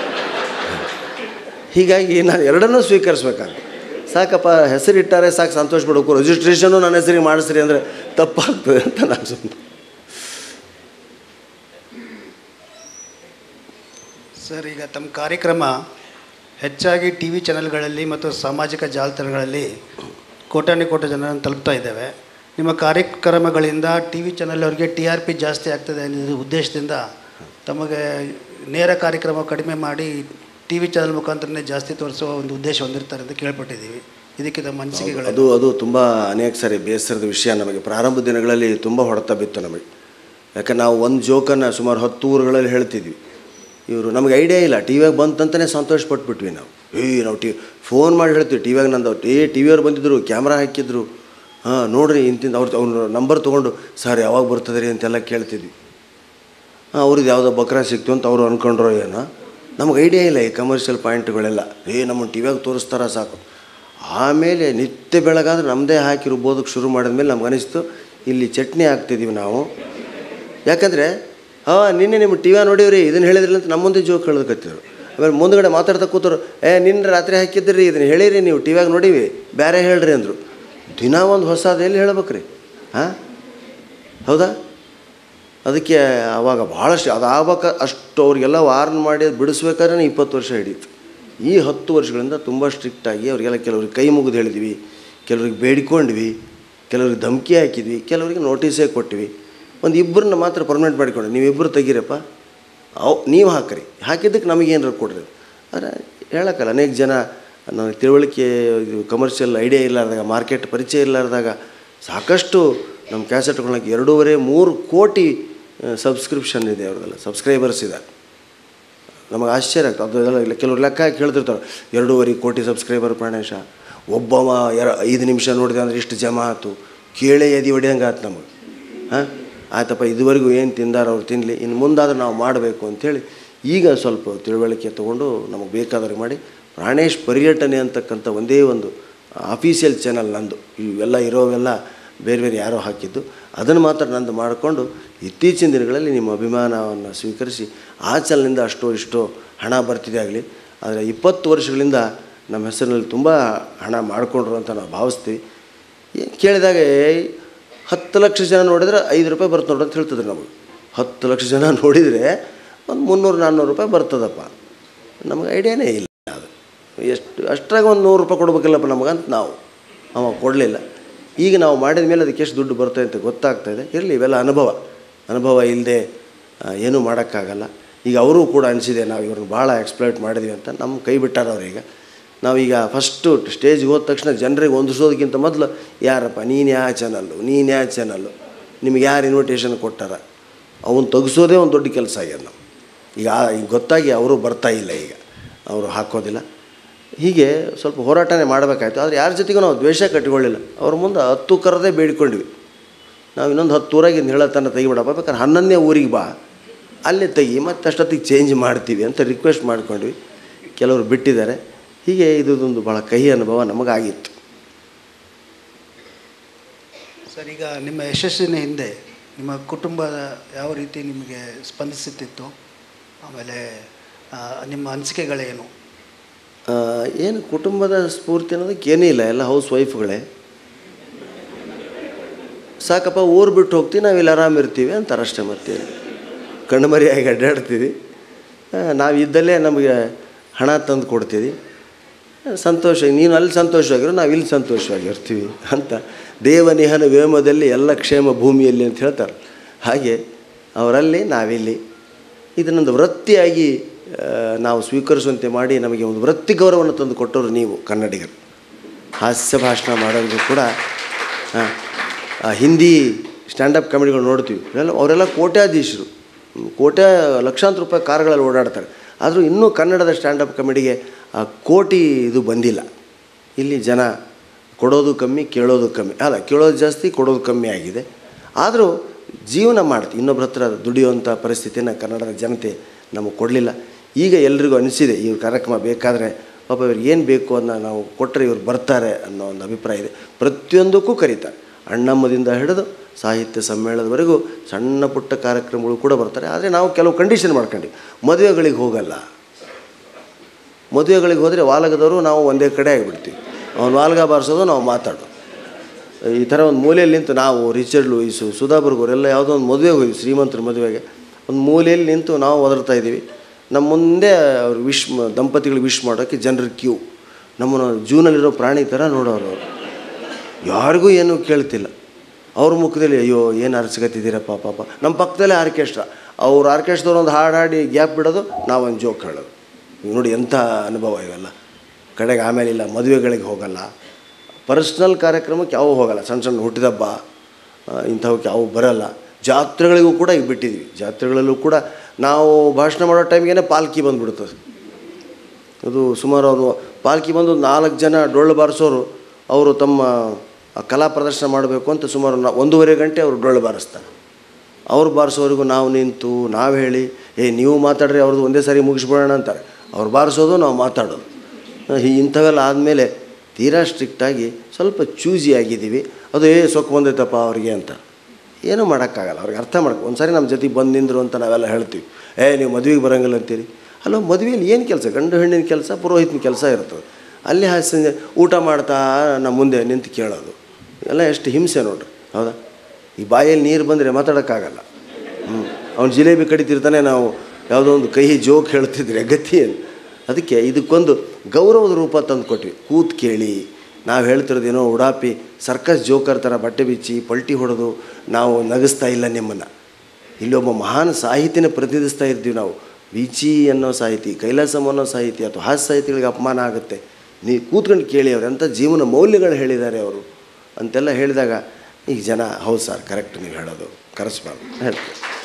ಹೀಗಾಗಿ ನಾನು ಎರಡನ್ನೂ ಸ್ವೀಕರಿಸ್ಬೇಕಾಗುತ್ತೆ ಸಾಕಪ್ಪ ಹೆಸರಿಟ್ಟಾರೆ ಸಾಕು ಸಂತೋಷ ಪಡಬೇಕು ರಿಜಿಸ್ಟ್ರೇಷನ್ನು ನನ್ನ ಹೆಸರಿಗೆ ಮಾಡಿಸ್ರಿ ಅಂದರೆ ತಪ್ಪಾಗ್ತದೆ ಅಂತ ನಾನು ಸುಮ್ಮನೆ ಸರ್ ಈಗ ತಮ್ಮ ಕಾರ್ಯಕ್ರಮ ಹೆಚ್ಚಾಗಿ ಟಿ ವಿ ಚಾನೆಲ್ಗಳಲ್ಲಿ ಮತ್ತು ಸಾಮಾಜಿಕ ಜಾಲತಾಣಗಳಲ್ಲಿ ಕೋಟಾನು ಕೋಟಿ ಜನರನ್ನು ತಲುಪ್ತಾ ಇದ್ದೇವೆ ನಿಮ್ಮ ಕಾರ್ಯಕ್ರಮಗಳಿಂದ T V channel T R P ಜಾಸ್ತಿ ಆಗ್ತದೆ ಅನ್ನೋ ಉದ್ದೇಶದಿಂದ ತಮಗೆ ನೇರ ಕಾರ್ಯಕ್ರಮ ಕಡಿಮೆ ಮಾಡಿ ಟಿ ವಿ ಚಾನೆಲ್ ಮುಖಾಂತರನೇ ಜಾಸ್ತಿ ತೋರಿಸುವ ಒಂದು ಉದ್ದೇಶ ಹೊಂದಿರ್ತಾರೆ ಅಂತ ಕೇಳ್ಪಟ್ಟಿದ್ದೀವಿ ಇದಕ್ಕೆ ನಮ್ಮ ಅನಿಸಿಕೆಗಳು ಅದು ಅದು ತುಂಬ ಅನೇಕ ಸಾರಿ ಬೇಸರದ ವಿಷಯ ನಮಗೆ ಪ್ರಾರಂಭ ದಿನಗಳಲ್ಲಿ ತುಂಬ ಹೊಡೆತ ಬಿತ್ತು ನಮಗೆ ಯಾಕೆ ನಾವು ಒಂದು ಜೋಕನ್ನು ಸುಮಾರು ಹತ್ತು ಊರುಗಳಲ್ಲಿ ಹೇಳ್ತಿದ್ವಿ ಇವರು ನಮಗೆ ಐಡಿಯಾ ಇಲ್ಲ ಟಿ ವಿಯಾಗ ಬಂತಂತಲೇ ಸಂತೋಷ ಪಟ್ಬಿಟ್ವಿ ನಾವು ಏಯ್ ನಾವು ಟಿ ಫೋನ್ ಮಾಡಿ ಹೇಳ್ತೀವಿ ಟಿ ವಿಯಾಗ ನಂದು ಏ ಟಿ ವಿಯವ್ರು ಬಂದಿದ್ದರು ಕ್ಯಾಮ್ರಾ ಹಾಕಿದ್ರು ಹಾಂ ನೋಡ್ರಿ ಇಂತಿಂದ ಅವ್ರ ಅವ್ರ ನಂಬರ್ ತೊಗೊಂಡು ಸರ್ ಯಾವಾಗ ಬರ್ತದೆ ರೀ ಅಂತೆಲ್ಲ ಕೇಳ್ತಿದ್ವಿ ಹಾಂ ಅವ್ರದ್ದು ಯಾವುದೋ ಬಕ್ರ ಸಿಕ್ತು ಅಂತ ಅವರು ಅಂದ್ಕೊಂಡ್ರೋ ಏನೋ ನಮಗೆ ಐಡಿಯಾ ಇಲ್ಲ ಈ ಕಮರ್ಷಿಯಲ್ ಪಾಯಿಂಟ್ಗಳೆಲ್ಲ ಏ ನಮ್ಮನ್ನು ಟಿ ವಿಯಾಗ ತೋರಿಸ್ತಾರ ಸಾಕು ಆಮೇಲೆ ನಿತ್ಯ ಬೆಳಗಾದ್ರೆ ನಮ್ಮದೇ ಹಾಕಿ ರುಬ್ಬೋದಕ್ಕೆ ಶುರು ಮಾಡಿದ್ಮೇಲೆ ನಮ್ಗೆ ಅನಿಸ್ತು ಇಲ್ಲಿ ಚಟ್ನಿ ಹಾಕ್ತಿದ್ದೀವಿ ನಾವು ಯಾಕಂದರೆ ಹಾಂ ನಿನ್ನೆ ನಿಮ್ಮ ಟಿ ವಿ ನೋಡಿವ್ರಿ ಇದನ್ನು ಹೇಳಿದ್ರಿ ಅಂತ ನಮ್ಮ ಮುಂದೆ ಜೋಕ್ ಹೇಳೋದಕ್ಕತ್ತಿದ್ರು ಆಮೇಲೆ ಮುಂದ್ಗಡೆ ಮಾತಾಡ್ತಾ ಕೂತರು ಏ ನಿನ್ನೆ ರಾತ್ರಿ ಹಾಕಿದ್ರಿ ಇದನ್ನು ಹೇಳಿರಿ ನೀವು ಟಿ ವಿಯಾಗ ನೋಡೀವಿ ಬೇರೆ ಹೇಳ್ರಿ ಅಂದರು ದಿನ ಒಂದು ಹೊಸದು ಎಲ್ಲಿ ಹೇಳ್ಬೇಕ್ರಿ ಹಾಂ ಹೌದಾ ಅದಕ್ಕೆ ಆವಾಗ ಭಾಳಷ್ಟು ಅದು ಆಗ್ಬೇಕ ಅಷ್ಟು ಅವ್ರಿಗೆಲ್ಲ ವಾರ್ನ್ ಮಾಡಿ ಬಿಡಿಸ್ಬೇಕಾದ್ರೆ ಇಪ್ಪತ್ತು ವರ್ಷ ಹಿಡೀತು ಈ ಹತ್ತು ವರ್ಷಗಳಿಂದ ತುಂಬ ಸ್ಟ್ರಿಕ್ಟಾಗಿ ಅವರಿಗೆಲ್ಲ ಕೆಲವ್ರಿಗೆ ಕೈ ಮುಗಿದು ಹೇಳಿದ್ವಿ ಕೆಲವ್ರಿಗೆ ಬೇಡಿಕೊಂಡ್ವಿ ಕೆಲವ್ರಿಗೆ ಧಮಕಿ ಹಾಕಿದ್ವಿ ಕೆಲವರಿಗೆ ನೋಟಿಸೇ ಕೊಟ್ವಿ ಒಂದು ಇಬ್ಬರನ್ನ ಮಾತ್ರ ಪರ್ಮನೆಂಟ್ ಮಾಡಿಕೊಂಡು ನೀವಿಬ್ಬರು ತೆಗೀರಪ್ಪ ಅವು ನೀವು ಹಾಕ್ರಿ ಹಾಕಿದ್ದಕ್ಕೆ ನಮಗೇನಾರು ಕೊಡ್ರಿ ಆದರೆ ಹೇಳೋಕ್ಕಲ್ಲ ಅನೇಕ ಜನ ನನಗೆ ತಿಳುವಳಿಕೆ ಇದು ಕಮರ್ಷಿಯಲ್ ಐಡಿಯಾ ಇಲ್ಲಾರ್ದಾಗ ಮಾರ್ಕೆಟ್ ಪರಿಚಯ ಇಲ್ಲಾರ್ದಾಗ ಸಾಕಷ್ಟು ನಮ್ಮ ಕ್ಯಾಸೆಟ್ಗಳನ್ನ ಎರಡೂವರೆ ಮೂರು ಕೋಟಿ ಸಬ್ಸ್ಕ್ರಿಪ್ಷನ್ ಇದೆ ಅವ್ರದ್ದೆಲ್ಲ ಸಬ್ಸ್ಕ್ರೈಬರ್ಸ್ ಇದೆ ನಮಗೆ ಆಶ್ಚರ್ಯ ಆಗ್ತದೆ ಅದೆಲ್ಲ ಇಲ್ಲ ಕೆಲವ್ರು ಲೆಕ್ಕ ಹಾಕಿ ಹೇಳ್ತಿರ್ತಾರೆ ಎರಡೂವರೆ ಕೋಟಿ ಸಬ್ಸ್ಕ್ರೈಬರ್ ಪ್ರಾಣೇಶ ಒಬ್ಬವ ಎರ ಐದು ನಿಮಿಷ ನೋಡಿದೆ ಅಂದರೆ ಇಷ್ಟು ಜಮಾ ಆಯ್ತು ಕೇಳೇ ಎದಿ ಹೊಡಿಯಂಗೆ ಆಯ್ತು ನಮಗೆ ಹಾಂ ಆಯ್ತಪ್ಪ ಇದುವರೆಗೂ ಏನು ತಿಂದಾರ ಅವ್ರು ತಿನ್ನಲಿ ಇನ್ನು ಮುಂದಾದ್ರೆ ನಾವು ಮಾಡಬೇಕು ಅಂಥೇಳಿ ಈಗ ಸ್ವಲ್ಪ ತಿಳುವಳಿಕೆ ತೊಗೊಂಡು ನಮಗೆ ಬೇಕಾದವ್ರಿಗೆ ಮಾಡಿ ಪ್ರಾಣೇಶ್ ಪರ್ಯಟನೆ ಅಂತಕ್ಕಂಥ ಒಂದೇ ಒಂದು ಅಫೀಷಿಯಲ್ ಚಾನಲ್ ನಂದು ಇವೆಲ್ಲ ಇರೋವೆಲ್ಲ ಬೇರೆ ಬೇರೆ ಯಾರೋ ಹಾಕಿದ್ದು ಅದನ್ನು ಮಾತ್ರ ನಂದು ಮಾಡಿಕೊಂಡು ಇತ್ತೀಚಿನ ದಿನಗಳಲ್ಲಿ ನಿಮ್ಮ ಅಭಿಮಾನವನ್ನು ಸ್ವೀಕರಿಸಿ ಆ ಚಾನಲ್ನಿಂದ ಅಷ್ಟೋ ಇಷ್ಟೋ ಹಣ ಬರ್ತಿದೆ ಆಗಲಿ ಆದರೆ ಇಪ್ಪತ್ತು ವರ್ಷಗಳಿಂದ ನಮ್ಮ ಹೆಸರಿನಲ್ಲಿ ತುಂಬ ಹಣ ಮಾಡಿಕೊಂಡ್ರು ಅಂತ ನಾವು ಭಾವಿಸ್ತೀವಿ ಏನ್ ಕೇಳಿದಾಗ ಏಯ್ ಹತ್ತು ಲಕ್ಷ ಜನ ನೋಡಿದ್ರೆ ಐದು ರೂಪಾಯಿ ಬರ್ತದೆ ನೋಡು ಅಂತ ಹೇಳ್ತಿದ್ರು ನಮಗೆ ಹತ್ತು ಲಕ್ಷ ಜನ ನೋಡಿದರೆ ಒಂದು ಮುನ್ನೂರು ನಾನ್ನೂರು ರೂಪಾಯಿ ಬರ್ತದಪ್ಪ ನಮಗೆ ಐಡಿಯಾನೇ ಇಲ್ಲ ಅದು ಎಷ್ಟು ಅಷ್ಟ್ರಾಗ ಒಂದು ನೂರು ರೂಪಾಯಿ ಕೊಡ್ಬೇಕಿಲ್ಲಪ್ಪ ನಮಗಂತ ನಾವು ಅವ ಕೊಡಲಿಲ್ಲ ಈಗ ನಾವು ಮಾಡಿದ ಮೇಲೆ ಅದಕ್ಕೆ ಎಷ್ಟು ದುಡ್ಡು ಬರ್ತದೆ ಅಂತ ಗೊತ್ತಾಗ್ತಾ ಇದೆ ಇರಲಿ ಇವೆಲ್ಲ ಅನುಭವ ಅನುಭವ ಇಲ್ಲದೆ ಏನೂ ಮಾಡೋಕ್ಕಾಗಲ್ಲ ಈಗ ಅವರೂ ಕೂಡ ಅನಿಸಿದೆ ನಾವು ಇವ್ರನ್ನ ಭಾಳ ಎಕ್ಸ್ಪ್ಲೈಟ್ ಮಾಡಿದ್ವಿ ಅಂತ ನಮ್ಮ ಕೈ ಬಿಟ್ಟಾರ ಅವ್ರೀಗ ನಾವೀಗ ಫಸ್ಟು ಸ್ಟೇಜ್ಗೆ ಹೋದ ತಕ್ಷಣ ಜನರಿಗೆ ಹೊಂದಿಸೋದಕ್ಕಿಂತ ಮೊದಲು ಯಾರಪ್ಪ ನೀನು ಯಾವ ಚಾನಲ್ಲು ನೀನು ಯಾವ ಚಾನಲ್ಲು ನಿಮ್ಗೆ ಯಾರು ಇನ್ವಿಟೇಷನ್ ಕೊಟ್ಟಾರ ಅವನ್ನ ತೆಗಿಸೋದೇ ಒಂದು ದೊಡ್ಡ ಕೆಲಸ ಆಗ್ಯದ ನಾವು ಈಗ ಆ- ಈಗ ಗೊತ್ತಾಗಿ ಅವರು ಬರ್ತಾ ಇಲ್ಲ ಈಗ ಅವರು ಹಾಕೋದಿಲ್ಲ ಹೀಗೆ ಸ್ವಲ್ಪ ಹೋರಾಟನೇ ಮಾಡಬೇಕಾಯ್ತು ಆದರೆ ಯಾರ ಜೊತೆಗೂ ನಾವು ದ್ವೇಷ ಕಟ್ಟಿಕೊಳ್ಳಿಲ್ಲ ಅವ್ರ ಮುಂದೆ ಹತ್ತು ಕರದೇ ಬೇಡಿಕೊಂಡ್ವಿ ನಾವು ಇನ್ನೊಂದು ಹತ್ತು ಊರಾಗಿ ಇನ್ನು ಹೇಳತನ ತೆಗಿಬಿಡಪ್ಪ ಬೇಕಾದ್ರೆ ಹನ್ನೊಂದನೇ ಊರಿಗೆ ಬಾ ಅಲ್ಲೇ ತೆಗಿ ಮತ್ತು ಅಷ್ಟೊತ್ತಿಗೆ ಚೇಂಜ್ ಮಾಡ್ತೀವಿ ಅಂತ ರಿಕ್ವೆಸ್ಟ್ ಮಾಡ್ಕೊಂಡ್ವಿ ಕೆಲವರು ಬಿಟ್ಟಿದ್ದಾರೆ ಹೀಗೆ ಇದೊಂದು ಭಾಳ ಕಹಿ ಅನುಭವ ನಮಗಾಗಿತ್ತು ಸರ್ ಈಗ ನಿಮ್ಮ ಯಶಸ್ಸಿನ ಹಿಂದೆ ನಿಮ್ಮ ಕುಟುಂಬ ಯಾವ ರೀತಿ ನಿಮಗೆ ಸ್ಪಂದಿಸುತ್ತಿತ್ತು ಆಮೇಲೆ ಆ, ನಿಮ್ಮ ಅನಿಸಿಕೆಗಳೇನು ಆ, ಏನು ಕುಟುಂಬದ ಸ್ಫೂರ್ತಿ ಅನ್ನೋದಕ್ಕೆ ಏನೂ ಇಲ್ಲ ಎಲ್ಲ ಹೌಸ್ ವೈಫ್ಗಳೇ ಸಾಕಪ್ಪ ಊರು ಬಿಟ್ಟು ಹೋಗ್ತೀವಿ ನಾವು ಇಲ್ಲಿ ಆರಾಮಿರ್ತೀವಿ ಅಂತಾರೆ ಅಷ್ಟೇ ಮತ್ತೆ ಕಣ್ಮರಿಯಾಗಿ ಅಡ್ಡಾಡ್ತೀವಿ ಆ, ನಾವು ಇದ್ದಲ್ಲೇ ನಮಗೆ ಹಣ ತಂದು ಕೊಡ್ತೀವಿ ಆ, ಸಂತೋಷ ನೀನು ಅಲ್ಲಿ ಸಂತೋಷವಾಗಿರೋ ನಾವು ಇಲ್ಲಿ ಸಂತೋಷವಾಗಿರ್ತೀವಿ ಅಂತ ದೇವನಿಹನ ವ್ಯೋಮದಲ್ಲಿ ಎಲ್ಲ ಕ್ಷೇಮ ಭೂಮಿಯಲ್ಲಿ ಅಂತ ಹೇಳ್ತಾರೆ ಹಾಗೆ ಅವರಲ್ಲಿ ನಾವಿಲ್ಲಿ ಇದನ್ನೊಂದು ವೃತ್ತಿಯಾಗಿ ಆ, ನಾವು ಸ್ವೀಕರಿಸುವಂತೆ ಮಾಡಿ ನಮಗೆ ಒಂದು ವೃತ್ತಿ ಗೌರವವನ್ನು ತಂದು ಕೊಟ್ಟವರು ನೀವು ಕನ್ನಡಿಗರು ಹಾಸ್ಯ ಭಾಷಣ ಮಾಡೋದು ಕೂಡ ಆ, ಆ ಹಿಂದಿ ಸ್ಟ್ಯಾಂಡಪ್ ಕಾಮಿಡಿಗಳು ನೋಡ್ತೀವಿ ಎಲ್ಲ ಅವರೆಲ್ಲ ಕೋಟ್ಯಾಧೀಶರು ಹ್ಮ್, ಕೋಟ್ಯ ಲಕ್ಷಾಂತರ ರೂಪಾಯಿ ಕಾರುಗಳಲ್ಲಿ ಓಡಾಡ್ತಾರೆ ಆದರೂ ಇನ್ನೂ ಕನ್ನಡದ ಸ್ಟ್ಯಾಂಡಪ್ ಕಾಮಿಡಿಗೆ ಆ ಕೋಟಿ ಇದು ಬಂದಿಲ್ಲ ಇಲ್ಲಿ ಜನ ಕೊಡೋದು ಕಮ್ಮಿ ಕೇಳೋದು ಕಮ್ಮಿ ಅಲ್ಲ ಕೇಳೋದು ಜಾಸ್ತಿ ಕೊಡೋದು ಕಮ್ಮಿ ಆಗಿದೆ ಆದರೂ ಜೀವನ ಮಾಡ್ತೀವಿ ಇನ್ನೊಬ್ಬರ ಹತ್ರ ದುಡಿಯುವಂಥ ಪರಿಸ್ಥಿತಿನ ಕನ್ನಡದ ಜನತೆ ನಮಗೆ ಕೊಡಲಿಲ್ಲ ಈಗ ಎಲ್ರಿಗೂ ಅನಿಸಿದೆ ಈ ಕಾರ್ಯಕ್ರಮ ಬೇಕಾದರೆ ಪಾಪ ಇವ್ರಿಗೆ ಏನು ಬೇಕು ಅದನ್ನ ನಾವು ಕೊಟ್ಟರೆ ಇವ್ರು ಬರ್ತಾರೆ ಅನ್ನೋ ಒಂದು ಅಭಿಪ್ರಾಯ ಇದೆ ಪ್ರತಿಯೊಂದಕ್ಕೂ ಕರೀತಾರೆ ಅಣ್ಣಮ್ಮದಿಂದ ಹಿಡಿದು ಸಾಹಿತ್ಯ ಸಮ್ಮೇಳನದವರೆಗೂ ಸಣ್ಣ ಪುಟ್ಟ ಕಾರ್ಯಕ್ರಮಗಳು ಕೂಡ ಬರ್ತಾರೆ ಆದರೆ ನಾವು ಕೆಲವು ಕಂಡೀಷನ್ ಮಾಡ್ಕೊಂಡ್ವಿ ಮದುವೆಗಳಿಗೆ ಹೋಗಲ್ಲ ಮದುವೆಗಳಿಗೆ ಹೋದರೆ ವಾಲಗದವರು ನಾವು ಒಂದೇ ಕಡೆ ಆಗಿಬಿಡ್ತೀವಿ ಅವ್ನು ವಾಲ್ಗ ಬಾರಿಸೋದು ನಾವು ಮಾತಾಡೋದು ಈ ಥರ ಒಂದು ಮೂಲೆಯಲ್ಲಿ ನಿಂತು ನಾವು ರಿಚರ್ಡ್ ಲೂಯಿಸು ಸುಧಾಬರ್ಗವರೆಲ್ಲ ಯಾವುದೋ ಒಂದು ಮದುವೆಗೆ ಹೋಗಿ ಶ್ರೀಮಂತರ ಮದುವೆಗೆ ಒಂದು ಮೂಲೆಯಲ್ಲಿ ನಿಂತು ನಾವು ಒದರ್ತಾ ಇದ್ದೀವಿ ನಮ್ಮ ಮುಂದೆ ಅವ್ರು ವಿಶ್ ಮ- ದಂಪತಿಗಳಿಗೆ ವಿಶ್ ಮಾಡೋಕ್ಕೆ ಜನರ ಕ್ಯೂ ನಮ್ಮನ್ನು ಜೂನಲ್ಲಿರೋ ಪ್ರಾಣಿ ಥರ ನೋಡೋರು ಅವರು ಯಾರಿಗೂ ಏನೂ ಕೇಳ್ತಿಲ್ಲ ಅವ್ರ ಮುಖದಲ್ಲಿ ಅಯ್ಯೋ ಏನು ಅರ್ಸ್ಕತ್ತಿದ್ದೀರಪ್ಪ ಪಾಪ ನಮ್ಮ ಪಕ್ಕದಲ್ಲೇ ಆರ್ಕೆಸ್ಟ್ರಾ ಅವ್ರ ಆರ್ಕೆಸ್ಟ್ರಾದವ್ರು ಒಂದು ಹಾಡು ಹಾಡಿ ಗ್ಯಾಪ್ ಬಿಡೋದು ನಾವೊಂದು ಜೋಕ್ ಹೇಳೋದು ಈಗ ನೋಡಿ ಎಂಥ ಅನುಭವ ಇವೆಲ್ಲ ಕಡೆಗೆ ಆಮೇಲೆ ಇಲ್ಲ ಮದುವೆಗಳಿಗೆ ಹೋಗಲ್ಲ ಪರ್ಸ್ನಲ್ ಕಾರ್ಯಕ್ರಮಕ್ಕೆ ಯಾವ ಹೋಗಲ್ಲ ಸಣ್ಣ ಸಣ್ಣ ಹುಟ್ಟಿದಬ್ಬ ಆ, ಇಂಥವಕ್ಕೆ ಯಾವ ಬರಲ್ಲ ಜಾತ್ರೆಗಳಿಗೂ ಕೂಡ ಈಗ ಬಿಟ್ಟಿದ್ವಿ ಜಾತ್ರೆಗಳಲ್ಲೂ ಕೂಡ ನಾವು ಭಾಷಣ ಮಾಡೋ ಟೈಮ್ಗೆ ಪಾಲ್ಕಿ ಬಂದುಬಿಡ್ತದೆ ಅದು ಸುಮಾರು ಅವರು ಪಾಲ್ಕಿ ಬಂದು ನಾಲ್ಕು ಜನ ಡೊಳ್ಳು ಬಾರಿಸೋರು ಅವರು ತಮ್ಮ ಆ ಕಲಾ ಪ್ರದರ್ಶನ ಮಾಡಬೇಕು ಅಂತ ಸುಮಾರು ನಾ ಒಂದೂವರೆ ಗಂಟೆ ಅವರು ಡೊಳ್ಳು ಬಾರಿಸ್ತಾರೆ ಅವ್ರು ಬಾರಿಸೋರಿಗೂ ನಾವು ನಿಂತು ನಾವು ಹೇಳಿ ಏ ನೀವು ಮಾತಾಡ್ರಿ ಅವ್ರದ್ದು ಒಂದೇ ಸಾರಿ ಮುಗಿಸ್ಬಿಡೋಣ ಅಂತಾರೆ ಅವ್ರು ಬಾರಿಸೋದು ನಾವು ಮಾತಾಡೋದು ಈ ಇಂಥವೆಲ್ಲ ಆದಮೇಲೆ ತೀರಾ ಸ್ಟ್ರಿಕ್ಟಾಗಿ ಸ್ವಲ್ಪ ಚೂಸಿ ಆಗಿದ್ದೀವಿ ಅದು ಏ ಸೊಕ್ಕು ಬಂದೈತಪ್ಪ ಅವ್ರಿಗೆ ಅಂತ ಏನೂ ಮಾಡೋಕ್ಕಾಗಲ್ಲ ಅವ್ರಿಗೆ ಅರ್ಥ ಮಾಡ್ಕೊ ಒಂದು ಸಾರಿ ನಮ್ಮ ಜೊತೆಗೆ ಬಂದು ನಿಂದರು ಅಂತ ನಾವೆಲ್ಲ ಹೇಳ್ತೀವಿ ಏ ನೀವು ಮದುವೆಗೆ ಬರೋಂಗಿಲ್ಲ ಅಂತೀರಿ ಅಲ್ಲ ಮದುವೆಯಲ್ಲಿ ಏನು ಕೆಲಸ ಗಂಡು ಹೆಣ್ಣಿನ ಕೆಲಸ ಪುರೋಹಿತನ ಕೆಲಸ ಇರ್ತದೆ ಅಲ್ಲಿ ಹಾಸಿ ಊಟ ಮಾಡ್ತಾ ನಮ್ಮ ಮುಂದೆ ನಿಂತು ಕೇಳೋದು ಎಲ್ಲ ಎಷ್ಟು ಹಿಂಸೆ ನೋಡ್ರಿ ಹೌದಾ ಈ ಬಾಯಲ್ಲಿ ನೀರು ಬಂದರೆ ಮಾತಾಡೋಕ್ಕಾಗಲ್ಲ ಹ್ಞೂ ಅವ್ನು ಜಿಲೇಬಿ ಕಡಿತಿರ್ತಾನೆ ನಾವು ಯಾವುದೋ ಒಂದು ಕಹಿ ಜೋಕ್ ಹೇಳ್ತಿದ್ರೆ ಗತಿ ಏನು ಅದಕ್ಕೆ ಇದಕ್ಕೊಂದು ಗೌರವದ ರೂಪ ತಂದು ಕೊಟ್ವಿ ಕೂತ್ ಕೇಳಿ ನಾವು ಹೇಳ್ತಿರೋದೇನೋ ಉಡಾಪಿ ಸರ್ಕಸ್ ಜೋಕರ್ ಥರ ಬಟ್ಟೆ ಬಿಚ್ಚಿ ಪಲ್ಟಿ ಹೊಡೆದು ನಾವು ನಗಿಸ್ತಾ ಇಲ್ಲ ನಿಮ್ಮನ್ನು ಇಲ್ಲೊಬ್ಬ ಮಹಾನ್ ಸಾಹಿತಿನ ಪ್ರತಿನಿಧಿಸ್ತಾ ಇರ್ತೀವಿ ನಾವು ಬೀಚಿ ಅನ್ನೋ ಸಾಹಿತಿ ಕೈಲಾಸಂ ಅನ್ನೋ ಸಾಹಿತಿ ಅಥವಾ ಹಾಸ್ಯ ಸಾಹಿತಿಗಳಿಗೆ ಅಪಮಾನ ಆಗುತ್ತೆ ನೀವು ಕೂತ್ಕೊಂಡು ಕೇಳಿ ಅವ್ರು ಎಂಥ ಜೀವನ ಮೌಲ್ಯಗಳು ಹೇಳಿದ್ದಾರೆ ಅವರು ಅಂತೆಲ್ಲ ಹೇಳಿದಾಗ ಈಗ ಜನ ಹೌದು ಸರ್ ಕರೆಕ್ಟ್ ನೀವು ಹೇಳೋದು ಕರೆಸ್ಬಾರ್ದು ಹೇಳ್ತೀವಿ